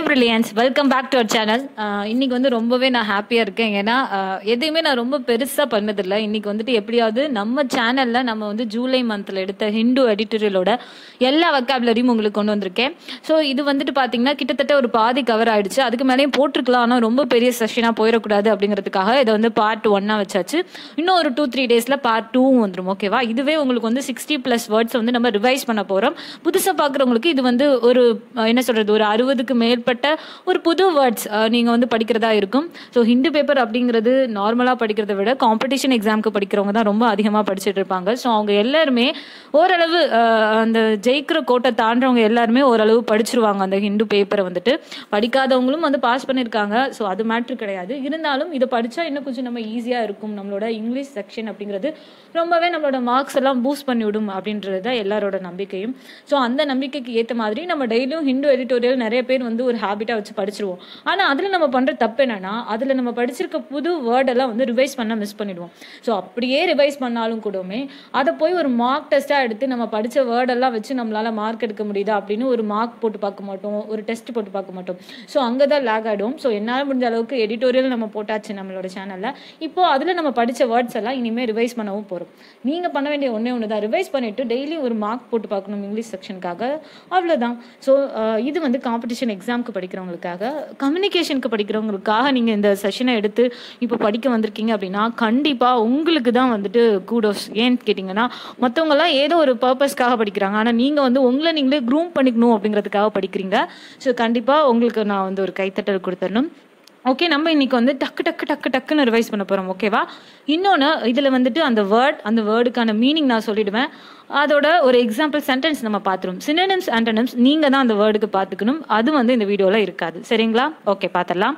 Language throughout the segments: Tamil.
brilliance welcome back to our channel இன்னைக்கு வந்து ரொம்பவே நான் ஹாப்பியாக இருக்கேன் ஏன்னா ஆஹ், எதையுமே நான் ரொம்ப பெருசாக பண்ணதில்லை இன்னைக்கு வந்துட்டு எப்படியாவது நம்ம சேனலில் நம்ம வந்து ஜூலை மந்தில் எடுத்த ஹிந்து எடிட்டோரியலோட எல்லா வக்காபுலரியும் உங்களுக்கு கொண்டு வந்திருக்கேன் ஸோ இது வந்துட்டு பார்த்தீங்கன்னா கிட்டத்தட்ட ஒரு பாதி கவர் ஆயிடுச்சு அதுக்கு மேலேயும் போட்டிருக்கலாம் ஆனால் ரொம்ப பெரிய செஷனாக போயிடக்கூடாது அப்படிங்கிறதுக்காக இதை வந்து பார்ட் ஒன்னாக வச்சாச்சு இன்னும் ஒரு டூ த்ரீ டேஸில் பார்ட் டூவும் வந்துடும் ஓகேவா இதுவே உங்களுக்கு வந்து சிக்ஸ்டி ப்ளஸ் வேர்ட்ஸ் வந்து நம்ம ரிவைஸ் பண்ண போகிறோம் புதுசாக பார்க்குறவங்களுக்கு இது வந்து ஒரு அஹ், என்ன சொல்கிறது ஒரு அறுபதுக்கு மேற்பட்ட ஒரு புது வேர்ட்ஸ் நீங்கள் வந்து படிக்கிறதா இருக்கும் ஸோ ஹிந்து பேப்பர் அப்படிங்கிறது நார்மலாக படிக்கிறத விட காம்படிஷன் எக்ஸாமுக்கு படிக்கிறவங்க தான் ரொம்ப அதிகமாக படிச்சுட்டு இருப்பாங்க ஸோ அவங்க எல்லாருமே ஓரளவு அஹ், அந்த ஜெயிக்கிற கோட்டை தாண்டவங்க எல்லாருமே ஓரளவு படிச்சிருவாங்க அந்த ஹிந்து பேப்பரை வந்துட்டு படிக்காதவங்களும் வந்து பாஸ் பண்ணியிருக்காங்க ஸோ அது மேட்ரு கிடையாது இருந்தாலும் இதை படித்தா இன்னும் கொஞ்சம் நம்ம ஈஸியாக இருக்கும் நம்மளோட இங்கிலீஷ் செக்ஷன் அப்படிங்கிறது ரொம்பவே நம்மளோட மார்க்ஸ் எல்லாம் பூஸ்ட் பண்ணி விடும் அப்படின்றது தான் எல்லாரோட நம்பிக்கையும் ஸோ அந்த நம்பிக்கைக்கு ஏற்ற மாதிரி நம்ம டெய்லியும் ஹிந்து எடிட்டோரியல் நிறைய பேர் வந்து ஒரு ஹேபிட்டாக வச்சு படிச்சிருவோம் ஆனால் அதில் நம்ம பண்ணுற தப்பு என்னன்னா அதில் நம்ம படிச்சிருக்க புது வேர்டெல்லாம் வந்து ரிவைஸ் பண்ண மிஸ் பண்ணிடுவோம் ஸோ அப்படியே ரிவைஸ் பண்ணாலும் கூடமே அதை போய் ஒரு மார்க் டெஸ்ட்டாக எடுத்து நம்ம படித்த வேர்டெல்லாம் வச்சு நம்மளால் மார்க் எடுக்க முடியுதா அப்படின்னு ஒரு மார்க் போட்டு பார்க்க மாட்டோம் ஒரு டெஸ்ட் போட்டு பார்க்க மாட்டோம் ஸோ அங்கே தான் லேக் ஆகிடும் ஸோ என்னால் முடிஞ்ச அளவுக்கு எடிட்டோரியல் நம்ம போட்டாச்சு நம்மளோட சேனலில் இப்போ அதில் நம்ம படித்த வேர்ட்ஸ் எல்லாம் இனிமேல் ரிவைஸ் பண்ணவும் போகிறோம் நீங்கள் பண்ண வேண்டிய ஒன்றே ஒன்று தான் ரிவைஸ் பண்ணிவிட்டு டெய்லி ஒரு மார்க் போட்டு பார்க்கணும் இங்கிலீஷ் செக்ஷனுக்காக அவ்வளோதான் ஸோ இது வந்து காம்படிஷன் எக்ஸாமுக்கு படிக்கிறவங்களுக்காக கம்யூனிகேஷனுக்கு படிக்கிறவங்களுக்காக நீங்கள் இந்த செஷனை எடுத்து இப்போ படிக்க வந்திருக்கீங்க அப்படின்னா கண்டிப்பாக உங்களுக்கு தான் வந்துட்டு கூடோஸ் ஏன்னு கேட்டிங்கன்னா மற்றவங்கலாம் ஏதோ ஒரு பர்பஸ்க்காக படிக்கிறாங்க ஆனால் நீங்கள் வந்து உங்களை நீங்களே க்ரூம் பண்ணிக்கணும் அப்படிங்கிறதுக்காக படிக்கிறீங்க ஸோ கண்டிப்பாக உங்களுக்கு நான் வந்து ஒரு கைத்தட்டல் கொடுத்துடணும் ஓகே நம்ம இன்னைக்கு வந்து டக்கு டக்கு டக்கு டக்குன்னு ரிவைஸ் பண்ண போகிறோம் ஓகேவா இன்னொன்று இதில் வந்துட்டு அந்த வேர்ட் அந்த வேர்டுக்கான மீனிங் நான் சொல்லிடுவேன் அதோட ஒரு எக்ஸாம்பிள் சென்டென்ஸ் நம்ம பார்த்துருவோம் சினனிம்ஸ் ஆண்டனிம்ஸ் நீங்கள் தான் அந்த வேர்டுக்கு பார்த்துக்கணும் அது வந்து இந்த வீடியோவில் இருக்காது சரிங்களா ஓகே பார்த்துடலாம்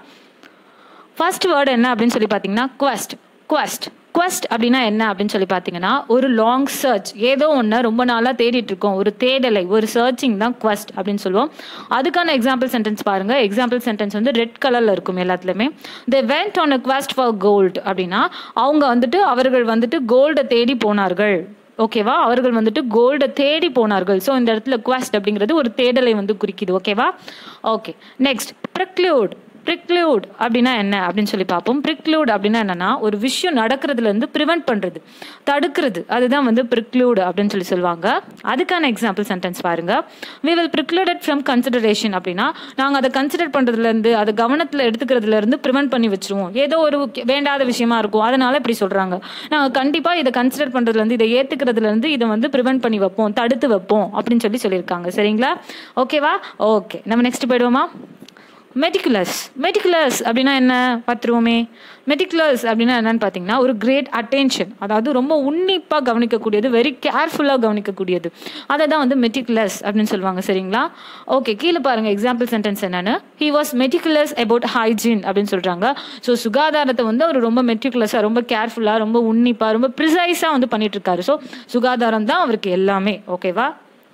ஃபர்ஸ்ட் வேர்டு என்ன அப்படின்னு சொல்லி பார்த்தீங்கன்னா quest quest quest அப்படின்னா என்ன அப்படின்னு சொல்லி பார்த்தீங்கன்னா ஒரு லாங் சர்ச் ஏதோ ஒன்று ரொம்ப நாளாக தேடிட்டு இருக்கோம் ஒரு தேடலை ஒரு சர்ச்சிங் தான் quest அப்படின்னு சொல்லுவோம் அதுக்கான எக்ஸாம்பிள் சென்டென்ஸ் பாருங்க எக்ஸாம்பிள் சென்டென்ஸ் வந்து ரெட் கலரில் இருக்கும் எல்லாத்துலேயுமே they went on a quest for gold அப்படின்னா அவங்க வந்துட்டு அவர்கள் வந்துட்டு கோல்டை தேடி போனார்கள் ஓகேவா அவர்கள் வந்துட்டு கோல்டை தேடி போனார்கள் ஸோ இந்த இடத்துல quest அப்படிங்கிறது ஒரு தேடலை வந்து குறிக்குது ஓகேவா ஓகே நெக்ஸ்ட் ப்ரிக்ளூட் ப்ரிக்ளூட் அப்படின்னா என்ன அப்படின்னு சொல்லி பார்ப்போம் ப்ரிக்ளூட் அப்படின்னா என்னன்னா ஒரு விஷயம் நடக்கிறதுல இருந்து ப்ரிவென்ட் பண்றது தடுக்கிறது அதுதான் வந்து ப்ரிக்ளூட் அப்படின்னு சொல்லி சொல்லுவாங்க அதுக்கான எக்ஸாம்பிள் சென்டென்ஸ் பாருங்க we will precluded from consideration அப்படின்னா நாங்கள் அதை கன்சிடர் பண்றதுல இருந்து அதை கவனத்தில் எடுத்துக்கிறதுல இருந்து ப்ரிவென்ட் பண்ணி வச்சிருவோம் ஏதோ ஒரு வேண்டாத விஷயமா இருக்கும் அதனால இப்படி சொல்றாங்க நாங்கள் கண்டிப்பாக இதை கன்சிடர் பண்றதுல இருந்து இதை ஏத்துக்கிறதுல இருந்து இதை வந்து ப்ரிவென்ட் பண்ணி வைப்போம் தடுத்து வைப்போம் அப்படின்னு சொல்லி சொல்லியிருக்காங்க சரிங்களா ஓகேவா ஓகே நம்ம நெக்ஸ்ட் போயிடுவோமா மெட்டிகுலஸ் மெட்டிகுலஸ் அப்படின்னா என்ன பார்த்துருவோமே மெட்டிகுலஸ் அப்படின்னா என்னன்னு பார்த்தீங்கன்னா ஒரு கிரேட் அட்டென்ஷன் அதாவது ரொம்ப உன்னிப்பாக கவனிக்கக்கூடியது வெரி கேர்ஃபுல்லாக கவனிக்கக்கூடியது அதை தான் வந்து மெட்டிகுலஸ் அப்படின்னு சொல்லுவாங்க சரிங்களா ஓகே கீழே பாருங்க எக்ஸாம்பிள் சென்டென்ஸ் என்னன்னு he was meticulous about hygiene அப்படின்னு சொல்கிறாங்க ஸோ சுகாதாரத்தை வந்து அவர் ரொம்ப மெட்டிகுலஸாக ரொம்ப கேர்ஃபுல்லாக ரொம்ப உன்னிப்பாக ரொம்ப ப்ரிசைஸாக வந்து பண்ணிட்டு இருக்காரு ஸோ சுகாதாரம் தான் அவருக்கு எல்லாமே ஓகேவா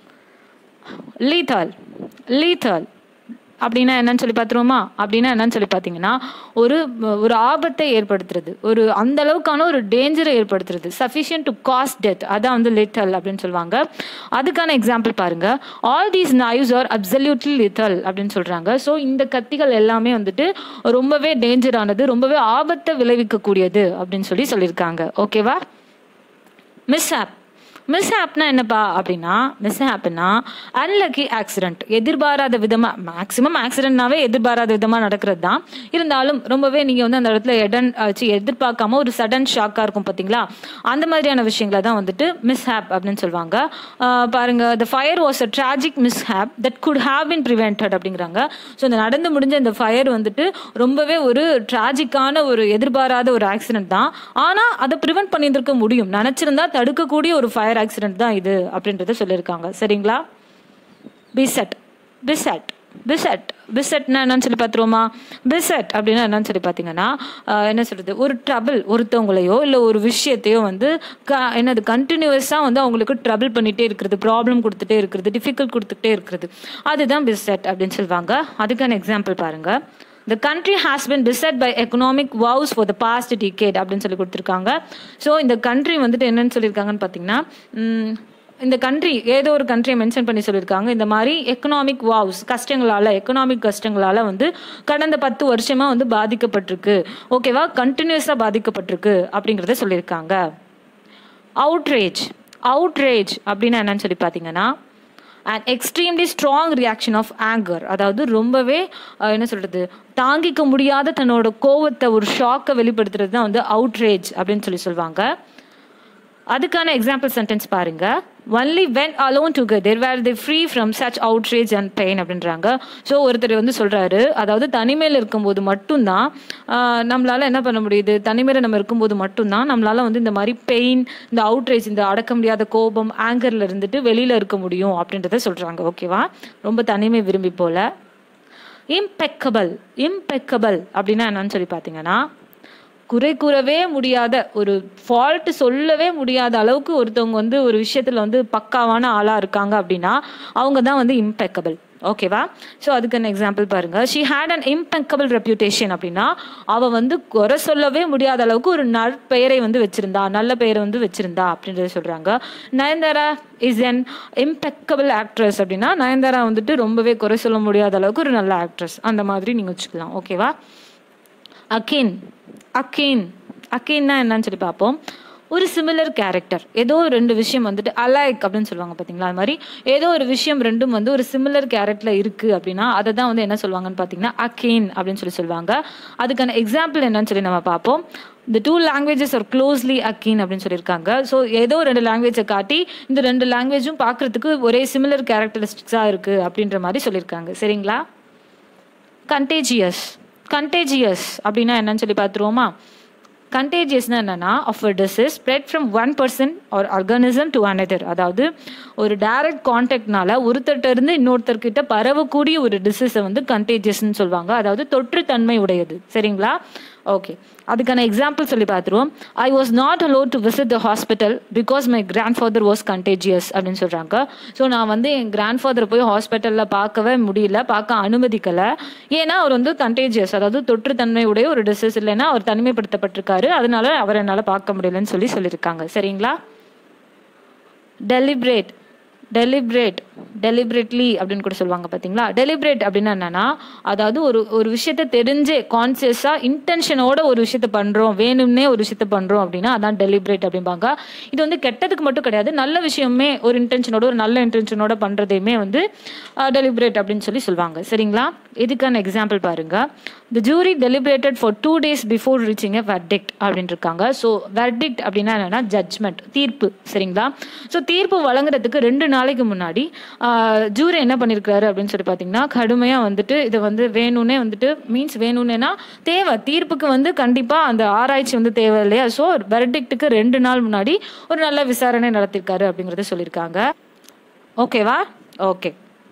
லீத்தால் லீத்தால் அப்படின்னா என்னன்னு சொல்லி பார்த்துருவோமா அப்படின்னா என்னன்னு சொல்லி பார்த்தீங்கன்னா ஒரு ஒரு ஆபத்தை ஏற்படுத்துறது ஒரு அந்த அளவுக்கான ஒரு டேஞ்சரை ஏற்படுத்துறது சஃபிஷியன்ட் டு காஸ் டெத் அதான் வந்து லித்தல் அப்படின்னு சொல்லுவாங்க அதுக்கான எக்ஸாம்பிள் பாருங்க all these knives are absolutely lethal அப்படின்னு சொல்றாங்க ஸோ இந்த கத்திகள் எல்லாமே வந்துட்டு ரொம்பவே டேஞ்சரானது ரொம்பவே ஆபத்தை விளைவிக்கக்கூடியது அப்படின்னு சொல்லி சொல்லியிருக்காங்க ஓகேவா மிஸ் ஆப் மிஸ் ஆப்னா என்னப்பா அப்படின்னா மிஸ் ஆப்னா அன்லக்கி ஆக்சிடென்ட் எதிர்பாராத விதமாக மேக்ஸிமம் ஆக்சிடென்ட்னாவே எதிர்பாராத விதமாக நடக்கிறது தான் இருந்தாலும் ரொம்பவே நீங்கள் வந்து அந்த இடத்துல எடன் ஆச்சு எதிர்பார்க்காம ஒரு சடன் ஷாக்காக இருக்கும் பார்த்தீங்களா அந்த மாதிரியான விஷயங்களை தான் வந்துட்டு மிஸ் ஹேப் அப்படின்னு சொல்லுவாங்க ஆஹ் பாருங்க the fire was a tragic mishap that could have been prevented அப்படிங்கிறாங்க ஸோ இந்த நடந்து முடிஞ்ச இந்த ஃபயர் வந்துட்டு ரொம்பவே ஒரு ட்ராஜிக்கான ஒரு எதிர்பாராத ஒரு ஆக்சிடென்ட் தான் ஆனால் அதை ப்ரிவென்ட் பண்ணியிருந்திருக்க முடியும் நினச்சிருந்தா தடுக்கக்கூடிய ஒரு ஃபயர் ஆக்சிடென்ட் தான் இது அப்படின்றத சொல்லியிருக்காங்க சரிங்களா பிசட் பிசட் பிசட் பிசட்னா என்னன்னு சொல்லி பார்த்துருவோமா பிசட் அப்படின்னா என்னன்னு சொல்லி பார்த்தீங்கன்னா ஆஹ், என்ன சொல்றது ஒரு ட்ரபிள் ஒருத்தவங்களையோ இல்லை ஒரு விஷயத்தையோ வந்து க என்னது கண்டினியூஸாக வந்து அவங்களுக்கு ட்ரபிள் பண்ணிகிட்டே இருக்கிறது ப்ராப்ளம் கொடுத்துட்டே இருக்கிறது டிஃபிகல்ட் கொடுத்துட்டே இருக்கிறது அதுதான் பிசட் அப்படின்னு சொல்லுவாங்க அதுக்கான எக்ஸாம்பிள் பாருங்க the country has been beset by economic woes for the past decade அப்படின்னு சொல்லி கொடுத்துருக்காங்க ஸோ இந்த கண்ட்ரி வந்துட்டு என்னன்னு சொல்லியிருக்காங்கன்னு பார்த்தீங்கன்னா இந்த கண்ட்ரி ஏதோ ஒரு கண்ட்ரியை மென்ஷன் பண்ணி சொல்லியிருக்காங்க இந்த மாதிரி எக்கனாமிக் வாவ்ஸ் கஷ்டங்களால் எக்கனாமிக் கஷ்டங்களால் வந்து கடந்த பத்து வருஷமாக வந்து பாதிக்கப்பட்டிருக்கு ஓகேவா கண்டினியூஸாக பாதிக்கப்பட்டிருக்கு அப்படிங்கிறத சொல்லியிருக்காங்க அவுட்ரேஜ் அவுட்ரேஜ் அப்படின்னா என்னன்னு சொல்லி பார்த்தீங்கன்னா and extremely strong reaction of anger அதாவது ரொம்பவே அஹ், என்ன சொல்கிறது தாங்கிக்க முடியாத தன்னோட கோவத்தை ஒரு ஷாக்கை வெளிப்படுத்துறது தான் வந்து அவுட்ரேஜ் அப்படின்னு சொல்லி சொல்லுவாங்க அதுக்கான எக்ஸாம்பிள் சென்டென்ஸ் பாருங்க only when alone together where the free from such outrage and pain அப்படின்றாங்க ஸோ ஒருத்தர் வந்து சொல்கிறாரு அதாவது தனிமையில் இருக்கும்போது மட்டும்தான் ஆஹ், நம்மளால என்ன பண்ண முடியுது தனிமையில் நம்ம இருக்கும்போது மட்டும்தான் நம்மளால வந்து இந்த மாதிரி பெயின் இந்த அவுட்ரேஜ் இந்த அடக்க முடியாத கோபம் ஆங்கரில் இருந்துட்டு வெளியில் இருக்க முடியும் அப்படின்றத சொல்கிறாங்க ஓகேவா ரொம்ப தனிமை விரும்பி போல இம்பெக்கபிள் இம்பெக்கபிள் அப்படின்னா என்னன்னு சொல்லி பார்த்தீங்கன்னா குறை கூறவே முடியாத ஒரு ஃபால்ட் சொல்லவே முடியாத அளவுக்கு ஒருத்தவங்க வந்து ஒரு விஷயத்தில் வந்து பக்காவான ஆளாக இருக்காங்க அப்படின்னா அவங்க தான் வந்து இம்பெக்கபிள் ஓகேவா ஸோ அதுக்கான எக்ஸாம்பிள் பாருங்க she had an impeccable reputation அப்படின்னா அவள் வந்து குறை சொல்லவே முடியாத அளவுக்கு ஒரு நற்பெயரை வந்து வச்சிருந்தா நல்ல பெயரை வந்து வச்சிருந்தா அப்படின்றத சொல்றாங்க Nayanthara is an impeccable actress அப்படின்னா நயன்தாரா வந்துட்டு ரொம்பவே குறை சொல்ல முடியாத அளவுக்கு ஒரு நல்ல ஆக்ட்ரஸ் அந்த மாதிரி நீங்கள் வச்சுக்கலாம் ஓகேவா அகின் அகின் அகின்னா என்னன்னு சொல்லி பார்ப்போம் ஒரு சிமிலர் கேரக்டர் ஏதோ ஒரு ரெண்டு விஷயம் வந்துட்டு அலைக் அப்படின்னு சொல்லுவாங்க பார்த்தீங்களா அது மாதிரி ஏதோ ஒரு விஷயம் ரெண்டும் வந்து ஒரு சிமிலர் கேரக்டரில் இருக்குது அப்படின்னா அதை தான் வந்து என்ன சொல்லுவாங்கன்னு பார்த்தீங்கன்னா அகெயின் அப்படின்னு சொல்லி சொல்லுவாங்க அதுக்கான எக்ஸாம்பிள் என்னன்னு சொல்லி நம்ம பார்ப்போம் இந்த two languages are closely akin அப்படின்னு சொல்லியிருக்காங்க ஸோ ஏதோ ரெண்டு லாங்குவேஜை காட்டி இந்த ரெண்டு லாங்குவேஜும் பார்க்குறதுக்கு ஒரே சிமிலர் கேரக்டரிஸ்டிக்ஸாக இருக்குது அப்படின்ற மாதிரி சொல்லியிருக்காங்க சரிங்களா கண்டேஜியஸ் கண்டேஜியஸ் அப்படின்னா என்னன்னு சொல்லி பார்த்துருவோமா கண்டேஜியஸ்னா என்னன்னா of a disease spread from one person or organism to another அதாவது ஒரு டைரக்ட் கான்டாக்ட்னால ஒருத்தர்கிட்ட இருந்து இன்னொருத்தர்கிட்ட பரவக்கூடிய ஒரு டிசீஸை வந்து கண்டேஜியஸ்னு சொல்லுவாங்க அதாவது தொற்றுத்தன்மை உடையது சரிங்களா ஓகே அதுக்கான எக்ஸாம்பிள் சொல்லி பார்த்துருவோம் I was not allowed to visit the hospital because my grandfather was contagious அப்படின்னு சொல்கிறாங்க ஸோ நான் வந்து என் கிராண்ட் ஃபாதர் போய் ஹாஸ்பிட்டலில் பார்க்கவே முடியல பார்க்க அனுமதிக்கலை ஏன்னா அவர் வந்து கண்டேஜியஸ் அதாவது தொற்றுத்தன்மை உடைய ஒரு டிசீஸ் இல்லைன்னா அவர் தனிமைப்படுத்தப்பட்டிருக்காரு அதனால அவர் என்னால் பார்க்க முடியலன்னு சொல்லி சொல்லியிருக்காங்க சரிங்களா டெலிப்ரேட் டெலிப்ரேட் டெலிப்ரேட்லி அப்படின்னு கூட சொல்லுவாங்க பார்த்தீங்களா டெலிப்ரேட் அப்படின்னா என்னன்னா அதாவது ஒரு ஒரு விஷயத்த தெரிஞ்சே கான்சியஸாக இன்டென்ஷனோட ஒரு விஷயத்த பண்ணுறோம் வேணும்னே ஒரு விஷயத்த பண்ணுறோம் அப்படின்னா அதான் டெலிப்ரேட் அப்படிம்பாங்க இது வந்து கெட்டதுக்கு மட்டும் கிடையாது நல்ல விஷயமே ஒரு இன்டென்ஷனோட ஒரு நல்ல இன்டென்ஷனோட பண்ணுறதையுமே வந்து டெலிப்ரேட் அப்படின்னு சொல்லி சொல்லுவாங்க சரிங்களா இதுக்கான எக்ஸாம்பிள் பாருங்க the jury deliberated for two days before reaching a verdict அப்படின்னு இருக்காங்க ஸோ வெர்டிக்ட் அப்படின்னா என்னன்னா ஜட்ஜ்மெண்ட் தீர்ப்பு சரிங்களா ஸோ தீர்ப்பு வழங்குறதுக்கு ரெண்டு நாளைக்கு முன்னாடி ஜூரி என்ன பண்ணியிருக்காரு அப்படின்னு சொல்லி பார்த்தீங்கன்னா கடுமையாக வந்துட்டு இதை வந்து வேணும்னே வந்துட்டு மீன்ஸ் வேணும்னேனா தேவை தீர்ப்புக்கு வந்து கண்டிப்பாக அந்த ஆராய்ச்சி வந்து தேவை இல்லையா ஸோ வெர்டிக்ட்டுக்கு ரெண்டு நாள் முன்னாடி ஒரு நல்ல விசாரணை நடத்திருக்காரு அப்படிங்கிறத சொல்லியிருக்காங்க ஓகேவா ஓகே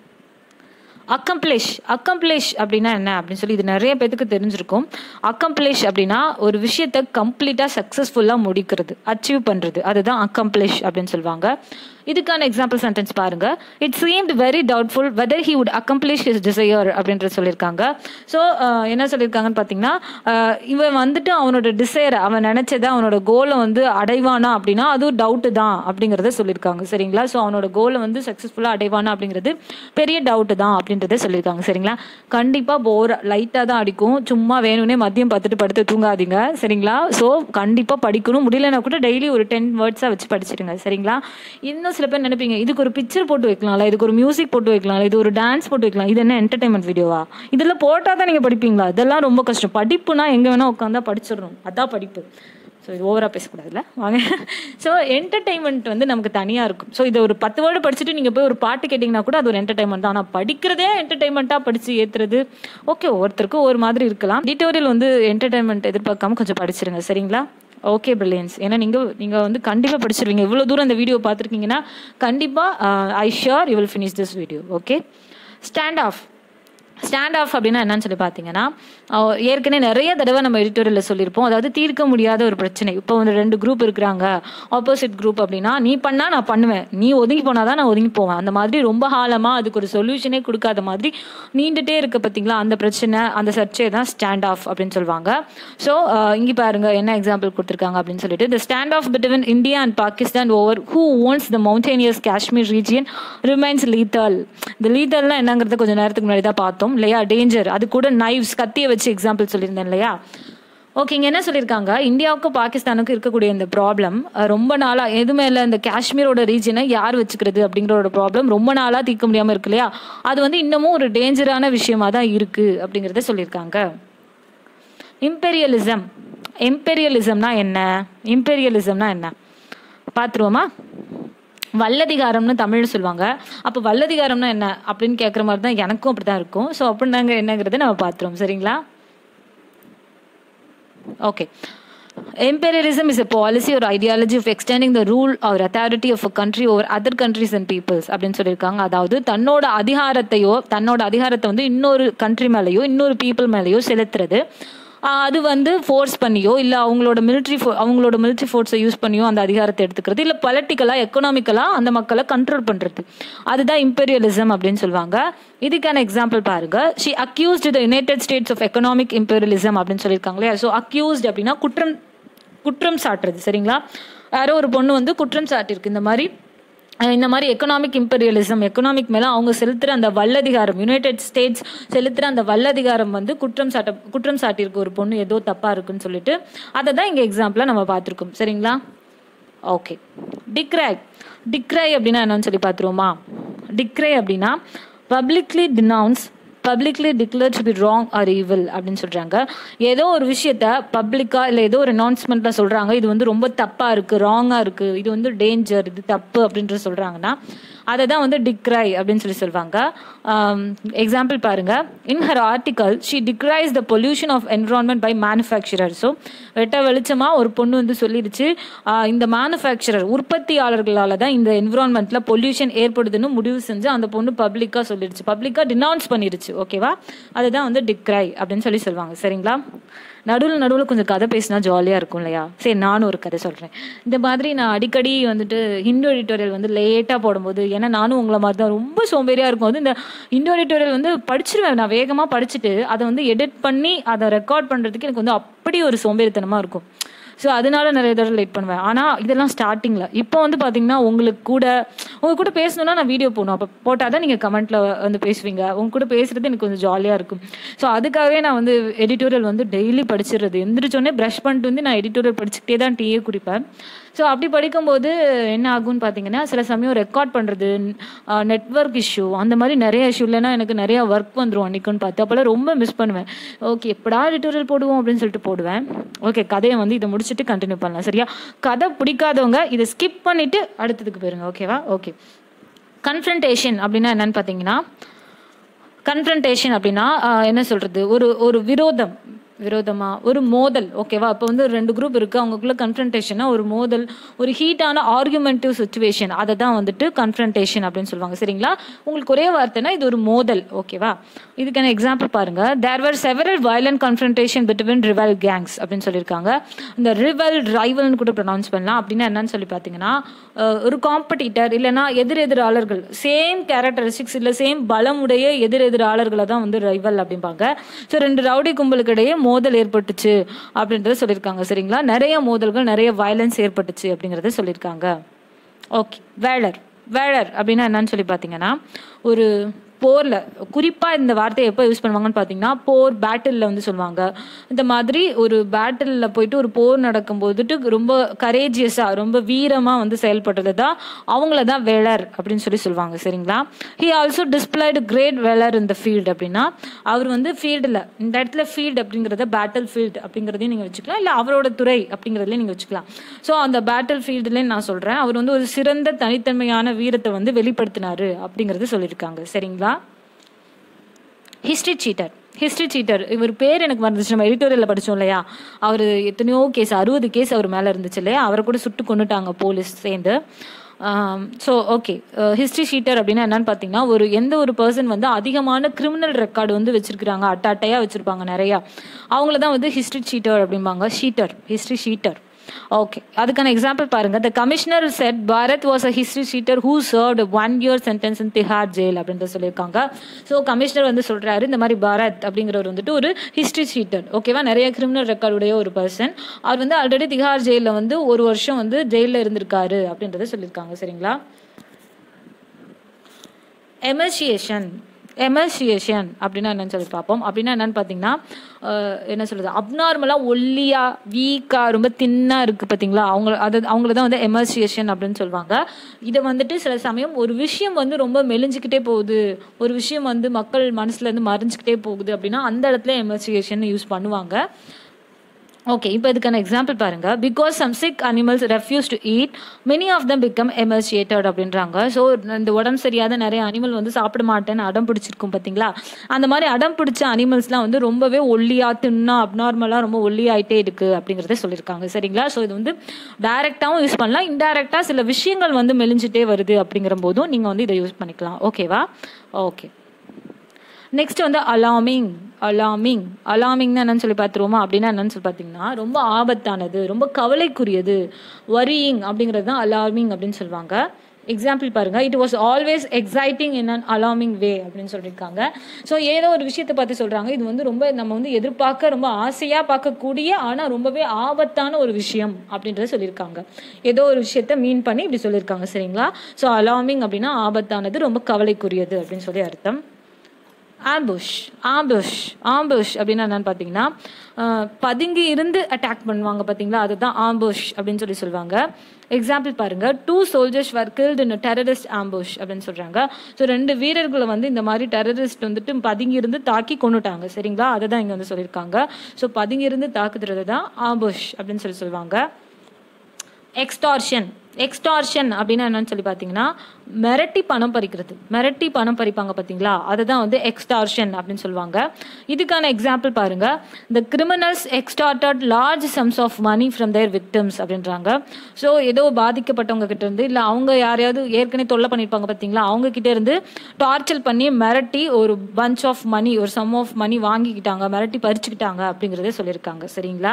அக்கம்ப்ளிஷ் அக்கம்ப்ளிஷ் அப்படின்னா என்ன அப்படின்னு சொல்லி இது நிறைய பேத்துக்கு தெரிஞ்சிருக்கும் அக்கம்ப்ளிஷ் அப்படின்னா ஒரு விஷயத்தை கம்ப்ளீட்டாக சக்ஸஸ்ஃபுல்லாக முடிக்கிறது அச்சீவ் பண்ணுறது அதுதான் அக்கம்ப்ளிஷ் அப்படின்னு சொல்லுவாங்க இதுக்கான எக்ஸாம்பிள் சென்டென்ஸ் பாருங்க it seemed very doubtful whether he would accomplish his desire அப்படின்றது சொல்லியிருக்காங்க ஸோ என்ன சொல்லியிருக்காங்கன்னு பார்த்தீங்கன்னா அஹ், இவன் வந்துட்டு அவனோட டிசையர் அவன் நினைச்சதை அவனோட கோலை வந்து அடைவானா அப்படின்னா அதுவும் டவுட்டு தான் அப்படிங்கிறத சொல்லியிருக்காங்க சரிங்களா ஸோ அவனோட கோலை வந்து சக்ஸஸ்ஃபுல்லாக அடைவானா அப்படிங்கிறது பெரிய டவுட்டு தான் அப்படின்றத சொல்லியிருக்காங்க சரிங்களா கண்டிப்பாக போர் லைட்டாக தான் அடிக்கும் சும்மா வேணும்னே மதியம் பார்த்துட்டு படுத்து தூங்காதீங்க சரிங்களா ஸோ கண்டிப்பாக படிக்கணும் முடியலனா கூட டெய்லி ஒரு டென் வேர்ட்ஸாக வச்சு படிச்சிடுங்க சரிங்களா இன்னும் சில பேர் நினைப்பீங்க இதுக்கு ஒரு பிக்சர் போட்டு வைக்கலாம்ல இதுக்கு ஒரு மியூசிக் போட்டு வைக்கலாம்ல இது ஒரு டான்ஸ் போட்டு வைக்கலாம் இது என்ன என்டர்டைன்மெண்ட் வீடியோவா இதெல்லாம் போட்டால் தான் நீங்கள் படிப்பீங்களா இதெல்லாம் ரொம்ப கஷ்டம் படிப்புனா எங்கே வேணால் உட்காந்தா படிச்சிடணும் அதான் படிப்பு ஸோ இது ஓவராக பேசக்கூடாதுல்ல வாங்க ஸோ என்டர்டைன்மெண்ட் வந்து நமக்கு தனியாக இருக்கும் ஸோ இதை ஒரு பத்து வேர்டு படிச்சுட்டு நீங்கள் போய் ஒரு பாட்டு கேட்டிங்கன்னா கூட அது ஒரு என்டர்டைன்மெண்ட் தான் ஆனால் படிக்கிறதே என்டர்டைன்மெண்ட்டாக படித்து ஏற்றுறது ஓகே ஒவ்வொருத்தருக்கும் ஒரு மாதிரி இருக்கலாம் டியூட்டோரியல் வந்து என்டர்டைன்மெண்ட் எதிர்பார்க்காம கொஞ்சம் படிச்சிருங்க சரிங்களா ஓகே பிரில்லியன்ஸ் ஏன்னா நீங்கள் நீங்கள் வந்து கண்டிப்பாக படிச்சிருவீங்க இவ்வளோ தூரம் இந்த வீடியோ பார்த்துருக்கீங்கன்னா கண்டிப்பாக I sure you will finish this video okay standoff standoff அப்படின்னா என்னன்னு சொல்லி பார்த்தீங்கன்னா அஹ் ஏற்கனவே நிறைய தடவை நம்ம எடிட்டோரியலில் சொல்லியிருப்போம் அதாவது தீர்க்க முடியாத ஒரு பிரச்சனை இப்போ வந்து ரெண்டு குரூப் இருக்கிறாங்க ஆப்போசிட் குரூப் அப்படின்னா நீ பண்ணால் நான் பண்ணுவேன் நீ ஒதுங்கி போனால் தான் நான் ஒதுங்கி போவேன் அந்த மாதிரி ரொம்ப காலமாக அதுக்கு ஒரு சொல்யூஷனே கொடுக்காத மாதிரி நீண்டுட்டே இருக்க பார்த்தீங்களா அந்த பிரச்சனை அந்த சர்ச்சை தான் ஸ்டாண்ட் ஆஃப் அப்படின்னு சொல்லுவாங்க ஸோ இங்கே பாருங்க என்ன எக்ஸாம்பிள் கொடுத்துருக்காங்க அப்படின்னு சொல்லிட்டு the standoff between India and Pakistan over who owns the mountainous Kashmir region remains lethal இந்த லீத்தல்னா என்னங்கிறத கொஞ்சம் நேரத்துக்கு முன்னாடி தான் பார்த்தோம் இல்லையா டேஞ்சர் அது கூட நைவ்ஸ் கத்தியை வச்சு எக்ஸாம்பிள் சொல்லியிருந்தேன் இல்லையா ஓகே இங்கே என்ன சொல்லியிருக்காங்க இந்தியாவுக்கும் பாகிஸ்தானுக்கும் இருக்கக்கூடிய இந்த ப்ராப்ளம் ரொம்ப நாளாக எது மேலே இந்த காஷ்மீரோட ரீஜனை யார் வச்சுக்கிறது அப்படிங்கிற ப்ராப்ளம் ரொம்ப நாளாக தீர்க்க முடியாமல் இருக்கு இல்லையா அது வந்து இன்னமும் ஒரு டேஞ்சரான விஷயமா தான் இருக்குது அப்படிங்கிறத சொல்லியிருக்காங்க இம்பெரியலிசம் இம்பெரியலிசம்னா என்ன இம்பெரியலிசம்னா என்ன பார்த்துருவோமா வல்லதிகாரம்னு தமிழ்ல சொல்லுவாங்க அப்போ வல்லதிகாரம்னா என்ன அப்படின்னு கேட்குற மாதிரி தான் எனக்கும் அப்படி தான் இருக்கும் ஸோ அப்படின்னாங்க என்னங்கிறத நம்ம பார்த்துருவோம் சரிங்களா okay Imperialism is a policy or ideology of extending the rule or authority of a country over other countries and peoples அப்படின்னு சொல்லியிருக்காங்க அதாவது தன்னோட அதிகாரத்தையோ தன்னோட அதிகாரத்தை வந்து இன்னொரு கண்ட்ரி மேலேயோ இன்னொரு பீப்புள் மேலேயோ செலுத்துறது ஆஹ் அது வந்து ஃபோர்ஸ் பண்ணியோ இல்லை அவங்களோட மிலிட்ரி அவங்களோட மிலிட்ரி ஃபோர்ஸை யூஸ் பண்ணியோ அந்த அதிகாரத்தை எடுத்துக்கிறது இல்லை பொலிட்டிக்கலாக எக்கனாமிக்கலாக அந்த மக்களை கண்ட்ரோல் பண்ணுறது அதுதான் இம்பீரியலிசம் அப்படின்னு சொல்லுவாங்க இதுக்கான எக்ஸாம்பிள் பாருங்க she accused the United States of economic imperialism அப்படின்னு சொல்லியிருக்காங்க இல்லையா ஸோ அக்யூஸ்ட் அப்படின்னா குற்றம் குற்றம் சாட்டுறது சரிங்களா யாரோ ஒரு பொண்ணு வந்து குற்றம் சாட்டியிருக்கு இந்த மாதிரி அஹ் இந்த மாதிரி எக்கனாமிக் இம்பீரியலிசம் எக்கனாமிக் மேலே அவங்க செலுத்துகிற அந்த வல்லதிகாரம் யுனைடெட் ஸ்டேட்ஸ் செலுத்துகிற அந்த வல்லதிகாரம் வந்து குற்றம் சாட்ட குற்றம் சாட்டியிருக்கு ஒரு பொண்ணு ஏதோ தப்பாக இருக்குன்னு சொல்லிட்டு அதை தான் இங்கே எக்ஸாம்பிளாக நம்ம பார்த்துருக்கோம் சரிங்களா ஓகே டிக்ரை டிக்ரை அப்படின்னா என்னன்னு சொல்லி பார்த்துருவோமா டிக்ரை அப்படின்னா publicly denounce publicly declare to be wrong or evil அப்படின்னு சொல்கிறாங்க ஏதோ ஒரு விஷயத்த பப்ளிக்காக இல்லை ஏதோ ஒரு அனௌன்ஸ்மெண்ட்டில் சொல்கிறாங்க இது வந்து ரொம்ப தப்பாக இருக்குது ராங்காக இருக்குது இது வந்து டேஞ்சர் இது தப்பு அப்படின்ற சொல்கிறாங்கன்னா அதை தான் வந்து டிக்ரை அப்படின்னு சொல்லி சொல்லுவாங்க எக்ஸாம்பிள் பாருங்க in her article she decrease the pollution of environment by manufacturer so வெட்ட வெளிச்சமாக ஒரு பொண்ணு வந்து சொல்லிடுச்சு ஆஹ் இந்த மேனுஃபேக்சரர் உற்பத்தியாளர்களால் தான் இந்த என்விரான்மெண்ட்டில் பொல்யூஷன் ஏற்படுதுன்னு முடிவு செஞ்சு அந்த பொண்ணு பப்ளிக்காக சொல்லிடுச்சு பப்ளிக்காக டினவுன்ஸ் பண்ணிடுச்சு ஓகேவா அதுதான் வந்து டிக்ரை அப்படின்னு சொல்லி சொல்லுவாங்க சரிங்களா நடுவில் நடுவில் கொஞ்சம் கதை பேசினா ஜாலியாக இருக்கும் இல்லையா சரி நானும் ஒரு கதை சொல்கிறேன் இந்த மாதிரி நான் அடிக்கடி வந்துட்டு ஹிந்து எடிட்டோரியல் வந்து லேட்டாக போடும்போது ஏன்னா நானும் உங்களை மாதிரி தான் ரொம்ப சோம்பேறியாக இருக்கும் வந்து இந்த ஹிந்து எடிட்டோரியல் வந்து படிச்சிருவேன் நான் வேகமாக படிச்சுட்டு அதை வந்து எடிட் பண்ணி அதை ரெக்கார்ட் பண்ணுறதுக்கு எனக்கு வந்து அப்படி ஒரு சோம்பேறித்தனமாக இருக்கும் ஸோ அதனால நிறைய தடவை லேட் பண்ணுவேன் ஆனால் இதெல்லாம் ஸ்டார்டிங்கில் இப்போ வந்து பார்த்தீங்கன்னா உங்களுக்கு கூட உங்க கூட பேசணும்னா நான் வீடியோ போகணும் அப்போ போட்டால் தான் நீங்கள் கமெண்ட்டில் வந்து பேசுவீங்க உங்க கூட பேசுறது எனக்கு கொஞ்சம் ஜாலியாக இருக்கும் ஸோ அதுக்காகவே நான் வந்து எடிட்டோரியல் வந்து டெய்லி படிச்சிடுறது எந்திரிச்சோடனே ப்ரஷ் பண்ணிட்டு வந்து நான் எடிட்டோரியல் படிச்சுக்கிட்டே தான் டீயே குடிப்பேன் ஸோ அப்படி படிக்கும்போது என்ன ஆகும்னு பார்த்தீங்கன்னா சில சமயம் ரெக்கார்ட் பண்ணுறது நெட்ஒர்க் இஷ்யூ அந்த மாதிரி நிறைய இஷ்யூ இல்லைன்னா எனக்கு நிறைய ஒர்க் வந்துடும் அன்றைக்குன்னு பார்த்து அப்போல்லாம் ரொம்ப மிஸ் பண்ணுவேன் ஓகே எப்படா எடிட்டோரியல் போடுவோம் அப்படின்னு சொல்லிட்டு போடுவேன் ஓகே கதையை வந்து இதை முடிச்சுட்டு கண்டினியூ பண்ணலாம் சரியா கதை பிடிக்காதவங்க இதை ஸ்கிப் பண்ணிவிட்டு அடுத்ததுக்கு போயிருங்க ஓகேவா ஓகே கன்ஃபரன்டேஷன் அப்படின்னா என்னன்னு பார்த்தீங்கன்னா கன்ஃபரன்டேஷன் அப்படின்னா ஆஹ், என்ன சொல்கிறது ஒரு ஒரு விரோதம் விரோதமா ஒரு மோதல் ஓகேவா இப்போ வந்து ரெண்டு குரூப் இருக்குது அவங்களுக்குள்ள கன்ஃபரன்டேஷனா ஒரு மோதல் ஒரு ஹீட்டான ஆர்குமெண்டிவ் சுச்சுவேஷன் அதை தான் வந்துட்டு கன்ஃபரன்டேஷன் அப்படின்னு சொல்லுவாங்க சரிங்களா உங்களுக்கு ஒரே வார்த்தைனா இது ஒரு மோதல் ஓகேவா இதுக்கான எக்ஸாம்பிள் பாருங்க there were several violent confrontation between rival gangs அப்படின்னு சொல்லியிருக்காங்க இந்த ரிவல் ரைவல்னு கூட ப்ரொனவுன்ஸ் பண்ணலாம் அப்படின்னா என்னன்னு சொல்லி பார்த்தீங்கன்னா அஹ், ஒரு காம்படிட்டர் இல்லைன்னா எதிர் எதிராளர்கள் சேம் கேரக்டரிஸ்டிக்ஸ் இல்லை சேம் பலமுடைய எதிர் எதிராளர்களை தான் வந்து ரைவல் அப்படிம்பாங்க ஸோ ரெண்டு ரவுடி கும்பலுக்கு இடையே மோதல் ஏற்பட்டுச்சு அப்படின்றத சொல்லியிருக்காங்க சரிங்களா நிறைய மோதல்கள் நிறைய வயலன்ஸ் ஏற்பட்டுச்சு அப்படிங்கிறத சொல்லியிருக்காங்க ஓகே வேளர் வேளர் அப்படின்னா என்னன்னு சொல்லி பார்த்தீங்கன்னா ஒரு போரில் குறிப்பாக இந்த வார்த்தையை எப்போ யூஸ் பண்ணுவாங்கன்னு பார்த்தீங்கன்னா போர் பேட்டிலில் வந்து சொல்லுவாங்க இந்த மாதிரி ஒரு பேட்டிலில் போயிட்டு ஒரு போர் நடக்கும்போதுட்டு ரொம்ப கரேஜியஸாக ரொம்ப வீரமாக வந்து செயல்படுறது தான் அவங்கள தான் வேளர் அப்படின்னு சொல்லி சொல்லுவாங்க சரிங்களா he also displayed great valour இந்த ஃபீல்டு அப்படின்னா அவர் வந்து ஃபீல்டில் இந்த இடத்துல ஃபீல்டு அப்படிங்கிறத பேட்டில் ஃபீல்டு அப்படிங்கிறதையும் நீங்கள் வச்சுக்கலாம் இல்லை அவரோட துறை அப்படிங்கிறதுலையும் நீங்கள் வச்சுக்கலாம் ஸோ அந்த பேட்டில் ஃபீல்டுலேயும் நான் சொல்கிறேன் அவர் வந்து ஒரு சிறந்த தனித்தன்மையான வீரத்தை வந்து வெளிப்படுத்தினாரு அப்படிங்கிறது சொல்லியிருக்காங்க சரிங்களா ஹிஸ்ட்ரி சீட்டர் ஹிஸ்ட்ரி சீட்டர் இவர் பேர் எனக்கு மறந்துச்சு நம்ம எடிட்டோரியலில் படித்தோம் இல்லையா அவர் எத்தனையோ கேஸ் அறுபது கேஸ் அவர் மேலே இருந்துச்சு இல்லையா அவரை கூட சுட்டு கொண்டுட்டாங்க போலீஸ் சேர்ந்து ஸோ ஓகே ஹிஸ்ட்ரி ஷீட்டர் அப்படின்னா என்னன்னு பார்த்தீங்கன்னா ஒரு எந்த ஒரு பர்சன் வந்து அதிகமான கிரிமினல் ரெக்கார்டு வந்து வச்சிருக்கிறாங்க அட்டை அட்டையாக வச்சிருப்பாங்க நிறையா அவங்கள தான் வந்து ஹிஸ்ட்ரி ஷீட்டர் அப்படிம்பாங்க ஷீட்டர் ஹிஸ்ட்ரி ஷீட்டர் ஓகே அதுக்கான எக்ஸாம்பிள் பாருங்க the commissioner said Bharat was a history sheeter who served one year sentence in Tihar jail அப்படின்ற சொல்லியிருக்காங்க ஸோ கமிஷனர் வந்து சொல்றாரு இந்த மாதிரி பாரத் அப்படிங்கிறவர் வந்துட்டு ஒரு ஹிஸ்ட்ரி ஷீட்டர் ஓகேவா நிறைய கிரிமினல் ரெக்கார்டுடைய ஒரு பர்சன் அவர் வந்து ஆல்ரெடி திஹார் ஜெயிலில் வந்து ஒரு வருஷம் வந்து ஜெயிலில் இருந்திருக்காரு அப்படின்றத சொல்லியிருக்காங்க சரிங்களா எமர்சியேஷன் எமர்சியேஷன் அப்படின்னா என்னன்னு சொல்லி பார்ப்போம் அப்படின்னா என்னன்னு பார்த்தீங்கன்னா அஹ், என்ன சொல்றது அப்நார்மலாக ஒல்லியாக வீக்காக ரொம்ப தின்னாக இருக்குது பார்த்தீங்களா அவங்க அது அவங்கள தான் வந்து எமர்சியேஷன் அப்படின்னு சொல்லுவாங்க இதை வந்துட்டு சில சமயம் ஒரு விஷயம் வந்து ரொம்ப மெலிஞ்சிக்கிட்டே போகுது ஒரு விஷயம் வந்து மக்கள் மனசுலேருந்து மறைஞ்சிக்கிட்டே போகுது அப்படின்னா அந்த இடத்துல எமர்சியேஷன் யூஸ் பண்ணுவாங்க ஓகே இப்போ இதுக்கான எக்ஸாம்பிள் பாருங்க because some sick animals refuse to eat many of them become emaciated அப்படின்றாங்க ஸோ இந்த உடம்பு சரியாத நிறைய அனிமல் வந்து சாப்பிட மாட்டேன்னு அடம் பிடிச்சிருக்கும் பார்த்தீங்களா அந்த மாதிரி அடம் பிடிச்ச அனிமல்ஸ்லாம் வந்து ரொம்பவே ஒல்லியா தின்னா அப்நார்மலாக ரொம்ப ஒல்லியாயிட்டே இருக்கு அப்படிங்கிறத சொல்லியிருக்காங்க சரிங்களா ஸோ இது வந்து டைரெக்டாகவும் யூஸ் பண்ணலாம் இன்டைரக்டாக சில விஷயங்கள் வந்து மெலிஞ்சிட்டே வருது அப்படிங்கிற போதும் நீங்கள் வந்து இதை யூஸ் பண்ணிக்கலாம் ஓகேவா ஓகே நெக்ஸ்ட் வந்து அலாமிங் அலாமிங் அலாமிங்னா என்னன்னு சொல்லி பார்த்துருவோமா அப்படின்னா என்னன்னு சொல்லி பார்த்தீங்கன்னா ரொம்ப ஆபத்தானது ரொம்ப கவலைக்குரியது வரியிங் அப்படிங்கிறது தான் அலார்மிங் அப்படின்னு சொல்லுவாங்க எக்ஸாம்பிள் பாருங்க it was always exciting in an alarming way அப்படின்னு சொல்லியிருக்காங்க ஸோ ஏதோ ஒரு விஷயத்தை பார்த்து சொல்றாங்க இது வந்து ரொம்ப நம்ம வந்து எதிர்பார்க்க ரொம்ப ஆசையா பார்க்கக்கூடிய ஆனால் ரொம்பவே ஆபத்தான ஒரு விஷயம் அப்படின்றத சொல்லியிருக்காங்க ஏதோ ஒரு விஷயத்த மீன் பண்ணி இப்படி சொல்லியிருக்காங்க சரிங்களா ஸோ அலார்மிங் அப்படின்னா ஆபத்தானது ரொம்ப கவலைக்குரியது அப்படின்னு சொல்லி அர்த்தம் ஆம்புஷ் ஆம்புஷ் ஆம்புஷ் அப்படின்னா என்னன்னு பார்த்தீங்கன்னா அஹ், பதுங்கி இருந்து அட்டாக் பண்ணுவாங்க பார்த்தீங்களா அதுதான் ஆம்புஷ் அப்படின்னு சொல்லி சொல்லுவாங்க எக்ஸாம்பிள் பாருங்க two soldiers were killed in terrorist ambush அப்படின்னு சொல்றாங்க ஸோ ரெண்டு வீரர்களை வந்து இந்த மாதிரி டெரரிஸ்ட் வந்துட்டு பதுங்கி இருந்து தாக்கி கொண்டுட்டாங்க சரிங்களா அதை தான் இங்கே வந்து சொல்லியிருக்காங்க ஸோ பதுங்கி இருந்து தாக்குறது தான் ஆம்புஷ் அப்படின்னு சொல்லி சொல்லுவாங்க எக்ஸ்டார்ஷன் எக்ஸ்டார்ஷன் அப்படின்னா என்னன்னு சொல்லி பார்த்தீங்கன்னா மிரட்டி பணம் பறிக்கிறது மிரட்டி பணம் பறிப்பாங்க பார்த்தீங்களா அதுதான் வந்து எக்ஸ்டார்ஷன் அப்படின்னு சொல்லுவாங்க இதுக்கான எக்ஸாம்பிள் பாருங்க இந்த criminals extorted large sums of money from their victims அப்படின்றாங்க ஸோ ஏதோ பாதிக்கப்பட்டவங்க கிட்ட இருந்து இல்லை அவங்க யாரையாவது ஏற்கனவே தொல்லை பண்ணியிருப்பாங்க பார்த்தீங்களா அவங்க கிட்ட இருந்து டார்ச்சர் பண்ணி மிரட்டி ஒரு பஞ்ச் ஆஃப் மணி ஒரு சம் ஆஃப் மணி வாங்கிக்கிட்டாங்க மிரட்டி பறிச்சுக்கிட்டாங்க அப்படிங்கிறதே சொல்லியிருக்காங்க சரிங்களா